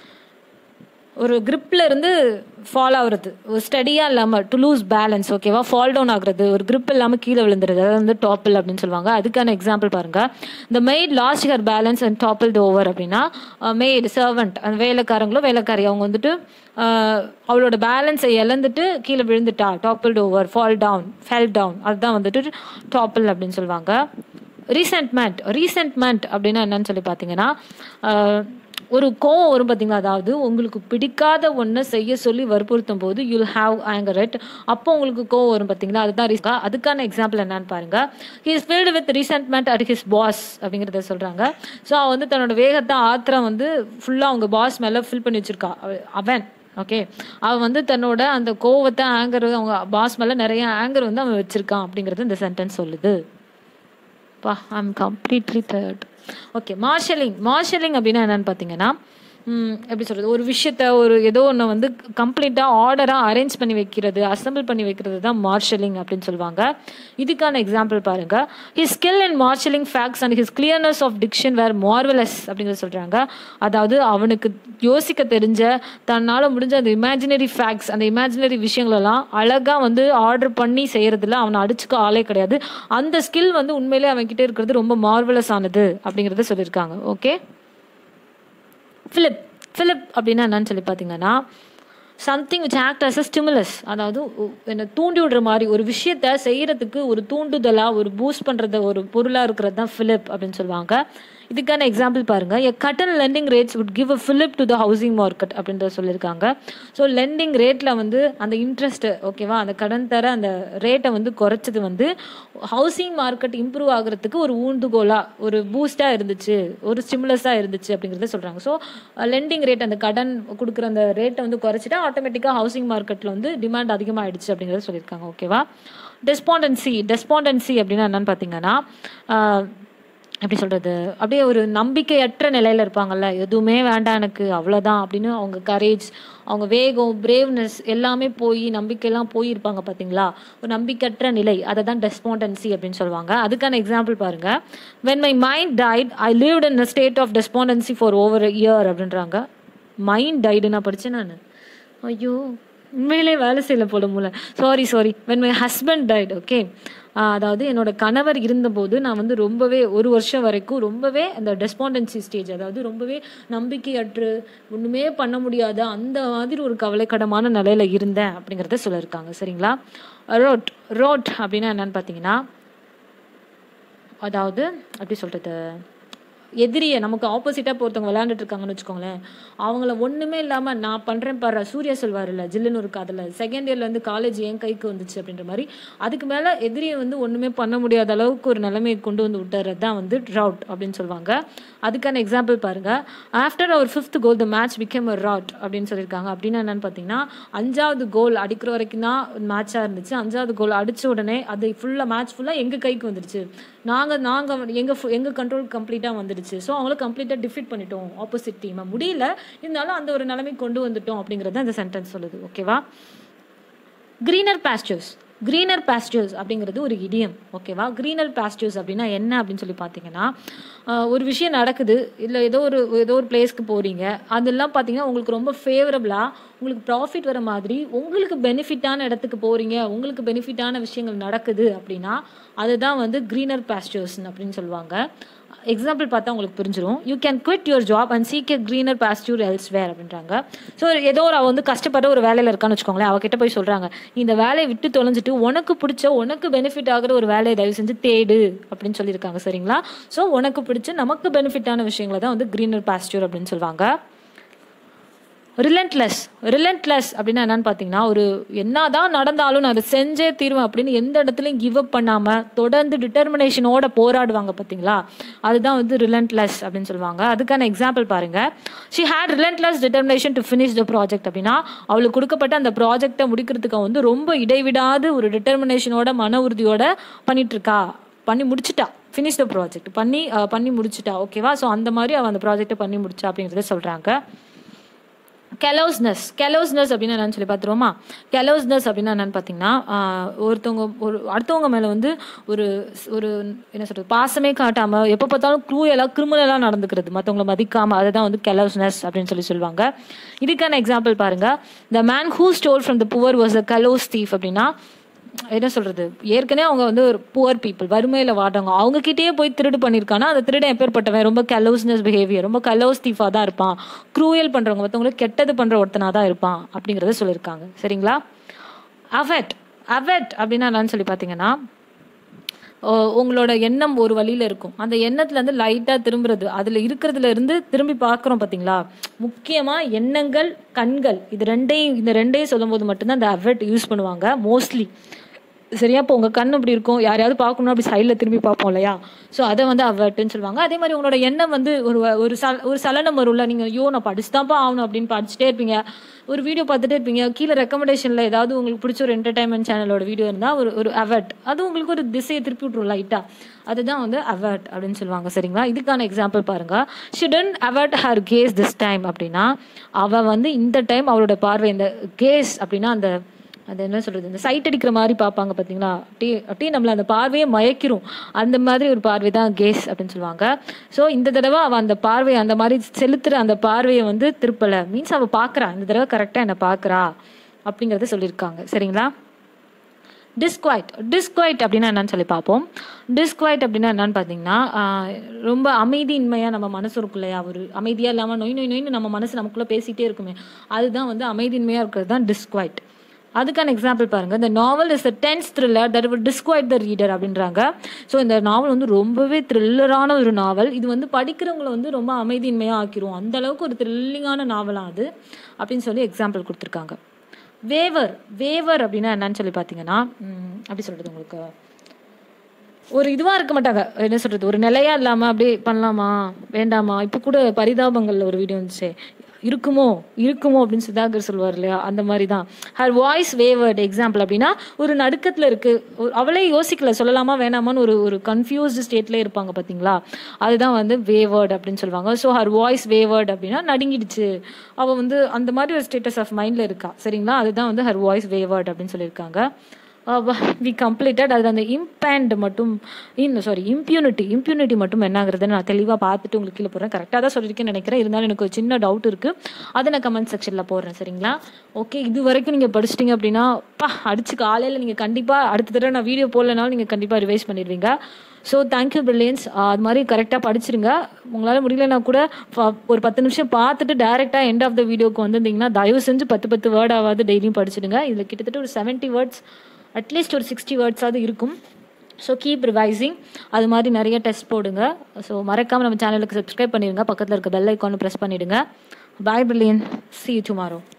ஒரு gripல இருந்து ஃபால் ஆகுறது ஒரு ஸ்டடியாக இல்லாமல் டு லூஸ் பேலன்ஸ் ஓகேவா ஃபால் டவுன் ஆகுறது ஒரு grip இல்லாமல் கீழே விழுந்துருது அதாவது வந்து டாப்பிள் அப்படின்னு சொல்லுவாங்க அதுக்கான எக்ஸாம்பிள் பாருங்க இந்த maid lost her balance and topple over அப்படின்னா மெய்டு சர்வெண்ட் அந்த வேலைக்காரங்களோ வேலைக்காரி அவங்க வந்துட்டு ஆஹ் அவளோட பேலன்ஸை இழந்துட்டு கீழே விழுந்துட்டா topple over fall down fell down அதுதான் வந்துட்டு டாப்பிள் அப்படின்னு சொல்லுவாங்க ரீசென்ட்மெண்ட் ரீசென்ட்மெண்ட் அப்படின்னா என்னன்னு சொல்லி பார்த்தீங்கன்னா ஆஹ் ஒரு கோவம் வரும் பார்த்தீங்களா அதாவது உங்களுக்கு பிடிக்காத ஒன்றை செய்ய சொல்லி வற்புறுத்தும் போது யூல் ஹாவ் ஆங்கர் இட் அப்போ உங்களுக்கு கோவம் வரும் பார்த்தீங்களா அதுதான் ரிஸ்கா அதுக்கான எக்ஸாம்பிள் என்னன்னு பாருங்க he is filled with resentment at his boss அப்படிங்கிறத சொல்றாங்க ஸோ அவன் வந்து தன்னோட வேகத்தை ஆத்திரம் வந்து ஃபுல்லாக அவங்க பாஸ் மேலே ஃபில் பண்ணி வச்சிருக்கா அவ- அவன் ஓகே அவன் வந்து தன்னோட அந்த கோவத்தை ஆங்கர் அவங்க பாஸ் மேலே நிறைய ஆங்கர் வந்து அவன் வச்சிருக்கான் அப்படிங்கிறது இந்த சென்டென்ஸ் சொல்லுது பா I'm completely thwarted okay marshalling marshalling அப்படின்னா என்னன்னு பார்த்தீங்கன்னா ம், எப்படி சொல்கிறது ஒரு விஷயத்த ஒரு ஏதோ ஒன்று வந்து கம்ப்ளீட்டாக ஆர்டராக அரேஞ்ச் பண்ணி வைக்கிறது அசம்பிள் பண்ணி வைக்கிறது தான் மார்ஷலிங் அப்படின்னு சொல்லுவாங்க இதுக்கான எக்ஸாம்பிள் பாருங்க his skill in marshalling facts and his clearness of diction were marvellous அப்படிங்கிறத சொல்கிறாங்க அதாவது அவனுக்கு யோசிக்க தெரிஞ்ச தன்னால் முடிஞ்ச அந்த இமேஜினரி ஃபேக்ட்ஸ் அந்த இமேஜினரி விஷயங்களெல்லாம் அழகாக வந்து ஆர்டர் பண்ணி செய்கிறதுல அவனை அடிச்சுக்க ஆளே கிடையாது அந்த ஸ்கில் வந்து உண்மையிலே அவன்கிட்ட இருக்கிறது ரொம்ப மார்வலஸ் ஆனது அப்படிங்கிறத சொல்லியிருக்காங்க ஓகே ஃபிலிப் ஃபிலிப் அப்படின்னா என்னன்னு சொல்லி பார்த்தீங்கன்னா something which act as a stimulus அதாவது ஒ- என்னை தூண்டி விடுற மாதிரி ஒரு விஷயத்த செய்யறதுக்கு ஒரு தூண்டுதலாக ஒரு பூஸ்ட் பண்ணுறது ஒரு பொருளாக இருக்கிறது தான் ஃபிலிப் அப்படின்னு சொல்லுவாங்க இதுக்கான எக்ஸாம்பிள் பாருங்க a cut in lending rates would give a flip to the housing market அப்படின்றத சொல்லியிருக்காங்க ஸோ லெண்டிங் ரேட்டில் வந்து அந்த இன்ட்ரெஸ்ட்டு ஓகேவா அந்த கடன் தர அந்த ரேட்டை வந்து குறைச்சது வந்து ஹவுசிங் மார்க்கெட் இம்ப்ரூவ் ஆகுறதுக்கு ஒரு ஊந்துகோலாக ஒரு பூஸ்டாக இருந்துச்சு ஒரு ஸ்டிமுலஸாக இருந்துச்சு அப்படிங்கிறத சொல்கிறாங்க ஸோ லெண்டிங் ரேட் அந்த கடன் கொடுக்குற அந்த ரேட்டை வந்து குறைச்சிட்டா ஆட்டோமேட்டிக்காக ஹவுசிங் மார்க்கெட்டில் வந்து டிமாண்ட் அதிகமாகிடுச்சு அப்படிங்கிறத சொல்லியிருக்காங்க ஓகேவா டெஸ்பாண்டன்சி டெஸ்பாண்டன்சி அப்படின்னா என்னன்னு பார்த்தீங்கன்னா ஆஹ், எப்படி சொல்கிறது அப்படியே ஒரு நம்பிக்கையற்ற நிலையில் இருப்பாங்கல்ல எதுவுமே வேண்டாம் எனக்கு அவ்வளோதான் அப்படின்னு அவங்க கரேஜ் அவங்க வேகம் பிரேவ்னஸ் எல்லாமே போய் நம்பிக்கையெல்லாம் போயிருப்பாங்க பார்த்தீங்களா ஒரு நம்பிக்கையற்ற நிலை அதை தான் டெஸ்பாண்டன்சி அப்படின்னு சொல்லுவாங்க அதுக்கான எக்ஸாம்பிள் பாருங்க when my mind died i lived in a state of despondency for over a year அப்படின்றாங்க மைண்ட் டைடு நான் படித்தேன் நான் ஐயோ உண்மையிலே வேலை செய்யல போல மூல sorry sorry when my husband died okay அதாவது என்னோட கணவர் இருந்தபோது நான் வந்து ரொம்பவே ஒரு வருஷம் வரைக்கும் ரொம்பவே அந்த டெஸ்பாண்டன்சி ஸ்டேஜ் அதாவது ரொம்பவே நம்பிக்கையற்று ஒன்றுமே பண்ண முடியாத அந்த மாதிரி ஒரு கவலைக்கிடமான நிலையில இருந்தேன் அப்படிங்கிறத சொல்லியிருக்காங்க சரிங்களா ரோட் ரோட் அப்படின்னா என்னன்னு பார்த்தீங்கன்னா அதாவது எப்படி சொல்கிறது எதிரியை நமக்கு ஆப்போசிட்டாக ஒருத்தவங்க விளையாண்டுட்டு இருக்காங்கன்னு வச்சுக்கோங்களேன் அவங்கள ஒன்றுமே இல்லாமல் நான் பண்ணுறேன் பாரு சூர்யா சொல்வார்ல ஜில்லுன்னு ஒரு காதில் செகண்ட் இயர்லேருந்து காலேஜ் என் கைக்கு வந்துச்சு அப்படின்ற மாதிரி அதுக்கு மேலே எதிரியை வந்து ஒன்றுமே பண்ண முடியாத அளவுக்கு ஒரு நிலைமையை கொண்டு வந்து விட்டுறது தான் வந்து ரவுட் அப்படின்னு சொல்லுவாங்க அதுக்கான எக்ஸாம்பிள் பாருங்க after our fifth goal the match became a rout அப்படின்னு சொல்லியிருக்காங்க அப்படின்னா என்னன்னு பார்த்தீங்கன்னா அஞ்சாவது கோல் அடிக்கிற வரைக்கும் தான் மேட்சாக இருந்துச்சு அஞ்சாவது கோல் அடிச்ச உடனே அது ஃபுல்லாக மேட்ச் ஃபுல்லாக எங்கள் கைக்கு வந்துடுச்சு நாங்கள் நாங்கள் எங்கள் எங்கள் கண்ட்ரோல் கம்ப்ளீட்டாக வந்துடுச்சு ஸோ அவங்கள கம்ப்ளீட்டாக டிஃபீட் பண்ணிட்டோம் ஆப்போசிட் டீமை முடியல இருந்தாலும் அந்த ஒரு நிலைமை கொண்டு வந்துட்டோம் அப்படிங்கிறது அந்த சென்டென்ஸ் சொல்லுது ஓகேவா கிரீனர் பாஸ்டர்ஸ் கிரீனர் பாஸ்டர்ஸ் அப்படிங்கிறது ஒரு இடியம் ஓகேவா கிரீனர் பாஸ்டர்ஸ் அப்படின்னா என்ன அப்படின்னு சொல்லி பார்த்தீங்கன்னா ஆஹ், ஒரு விஷயம் நடக்குது இல்லை ஏதோ ஒரு ஏதோ ஒரு பிளேஸ்க்கு போகிறீங்க அதெல்லாம் பார்த்தீங்கன்னா உங்களுக்கு ரொம்ப ஃபேவரபுளாக உங்களுக்கு ப்ராஃபிட் வர மாதிரி உங்களுக்கு பெனிஃபிட்டான இடத்துக்கு போகிறீங்க உங்களுக்கு பெனிஃபிட்டான விஷயங்கள் நடக்குது அப்படின்னா அதுதான் வந்து கிரீனர் பாஸ்டர்ஸ் அப்படின்னு சொல்லுவாங்க எக்ஸாம்பிள் பார்த்தா உங்களுக்கு புரிஞ்சிடும் you can quit your job and seek a greener pasture elsewhere அப்படின்றாங்க ஸோ ஏதோ ஒரு அவ வந்து கஷ்டப்பட்ட ஒரு வேலையில் இருக்கான்னு வச்சுக்கோங்களேன் அவகிட்ட போய் சொல்கிறாங்க இந்த வேலையை விட்டு தொலைஞ்சிட்டு உனக்கு பிடிச்ச உனக்கு பெனிஃபிட் ஆகிற ஒரு வேலையை தயவு செஞ்சு தேடு அப்படின்னு சொல்லியிருக்காங்க சரிங்களா ஸோ உனக்கு பிடிச்ச நமக்கு பெனிஃபிட்டான விஷயங்களை தான் வந்து க்ரீனர் பாஸ்டியூர் அப்படின்னு சொல்லுவாங்க ரிலண்ட்லெஸ் ரிலண்ட்லெஸ் அப்படின்னா என்னன்னு பார்த்தீங்கன்னா ஒரு என்னதான் நடந்தாலும் நான் அதை செஞ்சே தீருவேன் அப்படின்னு எந்த இடத்துலையும் கிவ் அப் பண்ணாமல் தொடர்ந்து டிட்டர்மினேஷனோட போராடுவாங்க பார்த்தீங்களா அதுதான் வந்து ரிலண்ட்லெஸ் அப்படின்னு சொல்லுவாங்க அதுக்கான எக்ஸாம்பிள் பாருங்க she had relentless determination to finish the project அப்படின்னா அவளுக்கு கொடுக்கப்பட்ட அந்த ப்ராஜெக்டை முடிக்கிறதுக்கு அவ வந்து ரொம்ப இடைவிடாது ஒரு டிட்டர்மினேஷனோட மன உறுதியோட பண்ணிட்டு இருக்கா பண்ணி முடிச்சிட்டா ஃபினிஷ் த ப்ராஜெக்ட் பண்ணி அஹ், பண்ணி முடிச்சிட்டா ஓகேவா ஸோ அந்த மாதிரி அவள் அந்த ப்ராஜெக்டை பண்ணி முடிச்சா அப்படிங்கிறத சொல்கிறாங்க கெலோஸ்னஸ் கெலோஸ்னஸ் அப்படின்னா என்னன்னு சொல்லி பார்த்துருவோமா கெலோஸ்னஸ் அப்படின்னா என்னன்னு பார்த்தீங்கன்னா ஆஹ், ஒருத்தவங்க ஒரு அடுத்தவங்க மேலே வந்து ஒரு ஒரு என்ன சொல்கிறது பாசமே காட்டாமல் எப்போ பார்த்தாலும் க்ரூயலாக கிரிமினலாக நடந்துக்கிறது மற்றவங்கள மதிக்காமல் அதை தான் வந்து கெலோஸ்னஸ் அப்படின்னு சொல்லி சொல்லுவாங்க இதுக்கான எக்ஸாம்பிள் பாருங்க the man who stole from the poor was a callous thief அப்படின்னா என்ன சொல்றது ஏற்கனவே அவங்க வந்து ஒரு புவர் பீப்புள் வறுமையில வாடுறவங்க அவங்க கிட்டேயே போய் திருடு பண்ணியிருக்கானா அந்த திருடன் எப்பேற்பட்டவன் ரொம்ப கலோஸ்னஸ் பிஹேவியர் ரொம்ப கலோஸ் தீஃபா தான் இருப்பான் க்ரூயல் பண்றவங்க மற்றவங்களுக்கு கெட்டது பண்ற ஒருத்தனா தான் இருப்பான் அப்படிங்கிறத சொல்லியிருக்காங்க சரிங்களா அவெட் அவெட் அப்படின்னா என்னன்னு சொல்லி பார்த்தீங்கன்னா ஓ, உங்களோட எண்ணம் ஒரு வழியில இருக்கும் அந்த எண்ணத்துல இருந்து லைட்டா திரும்புறது அதுல இருக்கிறதுல இருந்து திரும்பி பார்க்குறோம் பாத்தீங்களா முக்கியமா எண்ணங்கள் கண்கள் இது ரெண்டையும் இந்த ரெண்டையும் சொல்லும்போது மட்டும்தான் இந்த அவெட் யூஸ் பண்ணுவாங்க மோஸ்ட்லி சரியா இப்போ உங்கள் கண் இப்படி இருக்கும் யாரையாவது பார்க்கணும் அப்படி சைடில் திரும்பி பார்ப்போம் இல்லையா ஸோ அதை வந்து அவர்ட்டுன்னு சொல்லுவாங்க அதே மாதிரி உங்களோட எண்ணம் வந்து ஒரு ஒரு சல ஒரு சலனம் வரும்ல நீங்கள் ஐயோ நான் படிச்சு தான்ப்பா ஆகணும் அப்படின்னு படிச்சுட்டே இருப்பீங்க ஒரு வீடியோ பார்த்துட்டே இருப்பீங்க கீழே ரெக்கமெண்டேஷனில் ஏதாவது உங்களுக்கு பிடிச்ச ஒரு என்டர்டைன்மெண்ட் சேனலோட வீடியோ இருந்தால் ஒரு ஒரு அவர்ட் அது உங்களுக்கு ஒரு திசையை திருப்பி விட்ரும் லைட்டாக அதுதான் வந்து அவர்ட் அப்படின்னு சொல்லுவாங்க சரிங்களா இதுக்கான எக்ஸாம்பிள் பாருங்க shouldn't avert her gaze this time அப்படின்னா அவள் வந்து இந்த டைம் அவளோட பார்வை இந்த கேஸ் அப்படின்னா அந்த அது என்ன சொல்றது இந்த சைட் அடிக்கிற மாதிரி பார்ப்பாங்க பார்த்தீங்களா அப்படியே அப்படியே நம்மள அந்த பார்வையை மயக்கிரும் அந்த மாதிரி ஒரு பார்வை தான் கேஸ் அப்படின்னு சொல்லுவாங்க ஸோ இந்த தடவை அவள் அந்த பார்வையை அந்த மாதிரி செலுத்துற அந்த பார்வையை வந்து திருப்பலை மீன்ஸ் அவள் பார்க்குறா இந்த தடவை கரெக்டாக என்னை பார்க்குறா அப்படிங்கிறத சொல்லியிருக்காங்க சரிங்களா டிஸ்குவைட் டிஸ்குவைட் அப்படின்னா என்னன்னு சொல்லி பார்ப்போம் டிஸ்குவைட் அப்படின்னா என்னன்னு பார்த்தீங்கன்னா ஆஹ், ரொம்ப அமைதியின்மையாக நம்ம மனசு இருக்கும் இல்லையா ஒரு அமைதியாக இல்லாமல் நொய் நொய் நொய்னு நம்ம மனசு நமக்குள்ளே பேசிகிட்டே இருக்குமே அதுதான் வந்து அமைதியின்மையாக இருக்கிறது தான் டிஸ்குவைட் அதுக்கான எக்ஸாம்பிள் பாருங்க இந்த novel is a tense thriller that will disquiet the reader அப்படின்றாங்க ஸோ இந்த நாவல் வந்து ரொம்பவே த்ரில்லரான ஒரு நாவல் இது வந்து படிக்கிறவங்களை வந்து ரொம்ப அமைதியின்மையாக ஆக்கிரும் அந்த அளவுக்கு ஒரு த்ரில்லிங்கான நாவலாக அது அப்படின்னு சொல்லி எக்ஸாம்பிள் கொடுத்துருக்காங்க வேவர் வேவர் அப்படின்னா என்னன்னு சொல்லி பார்த்தீங்கன்னா ம், எப்படி சொல்றது உங்களுக்கு ஒரு இதுவா இருக்க மாட்டாங்க என்ன சொல்றது ஒரு நிலையா இல்லாம அப்படியே பண்ணலாமா வேண்டாமா இப்ப கூட பரிதாபங்கள்ல ஒரு வீடியோ வந்துச்சு இருக்குமோ இருக்குமோ அப்படின்னு சுதாகர் சொல்லுவார் இல்லையா அந்த மாதிரி தான் ஹர் வாய்ஸ் வேவர்ட் எக்ஸாம்பிள் அப்படின்னா ஒரு நடுக்கத்துல இருக்கு ஒரு- அவளே யோசிக்கல சொல்லலாமா வேணாமான்னு ஒரு ஒரு கன்ஃபியூஸ்டு ஸ்டேட்ல இருப்பாங்க பாத்தீங்களா அதுதான் வந்து வேவர்ட் அப்படின்னு சொல்லுவாங்க ஸோ ஹர் வாய்ஸ் வேவர்ட் அப்படின்னா நடுங்கிடுச்சு அவ வந்து அந்த மாதிரி ஒரு ஸ்டேட்டஸ் ஆஃப் மைண்ட்ல இருக்கா சரிங்களா அதுதான் வந்து ஹர் வாய்ஸ் வேவர்ட் அப்படின்னு சொல்லியிருக்காங்க வி கம்ப்ளீட்டட் அது அந்த இம்பேண்ட் மட்டும் இன்னும் சாரி இம்ப்யூனிட்டி இம்ப்யூனிட்டி மட்டும் என்னங்கிறத நான் தெளிவாக பார்த்துட்டு உங்களுக்கு கீழே போடுறேன் கரெக்டாக தான் சொல்லியிருக்கேன்னு நினைக்கிறேன் இருந்தாலும் எனக்கு ஒரு சின்ன டவுட் இருக்குது அதை நான் கமெண்ட் செக்ஷனில் போடுறேன் சரிங்களா ஓகே இது வரைக்கும் நீங்கள் படிச்சிட்டிங்க அப்படின்னா பா அடிச்சு காலையில் நீங்கள் கண்டிப்பாக அடுத்த தடவை நான் வீடியோ போடலனாலும் நீங்கள் கண்டிப்பாக ரிவைஸ் பண்ணிடுவீங்க ஸோ தேங்க்யூ பிரில்லியன்ஸ் அது மாதிரி கரெக்டாக படிச்சிருங்க உங்களால் முடியலனா கூட ஃப- ஒரு பத்து நிமிஷம் பார்த்துட்டு டேரெக்டாக எண்ட் ஆஃப் த வீடியோக்கு வந்திருந்தீங்கன்னா தயவு செஞ்சு பத்து பத்து வேர்டாவது டெய்லியும் படிச்சிடுங்க இதில் கிட்டத்தட்ட ஒரு செவன்ட்டி வேர்ட்ஸ் அட்லீஸ்ட் ஒரு சிக்ஸ்டி வேர்ட்ஸாவது இருக்கும் ஸோ கீப் ரிவைசிங் அது மாதிரி நிறைய டெஸ்ட் போடுங்க ஸோ மறக்காமல் நம்ம சேனலுக்கு சப்ஸ்கிரைப் பண்ணிடுங்க பக்கத்தில் இருக்க பெல் ஐக்கானு ப்ரெஸ் பண்ணிடுங்க bye billion see you tomorrow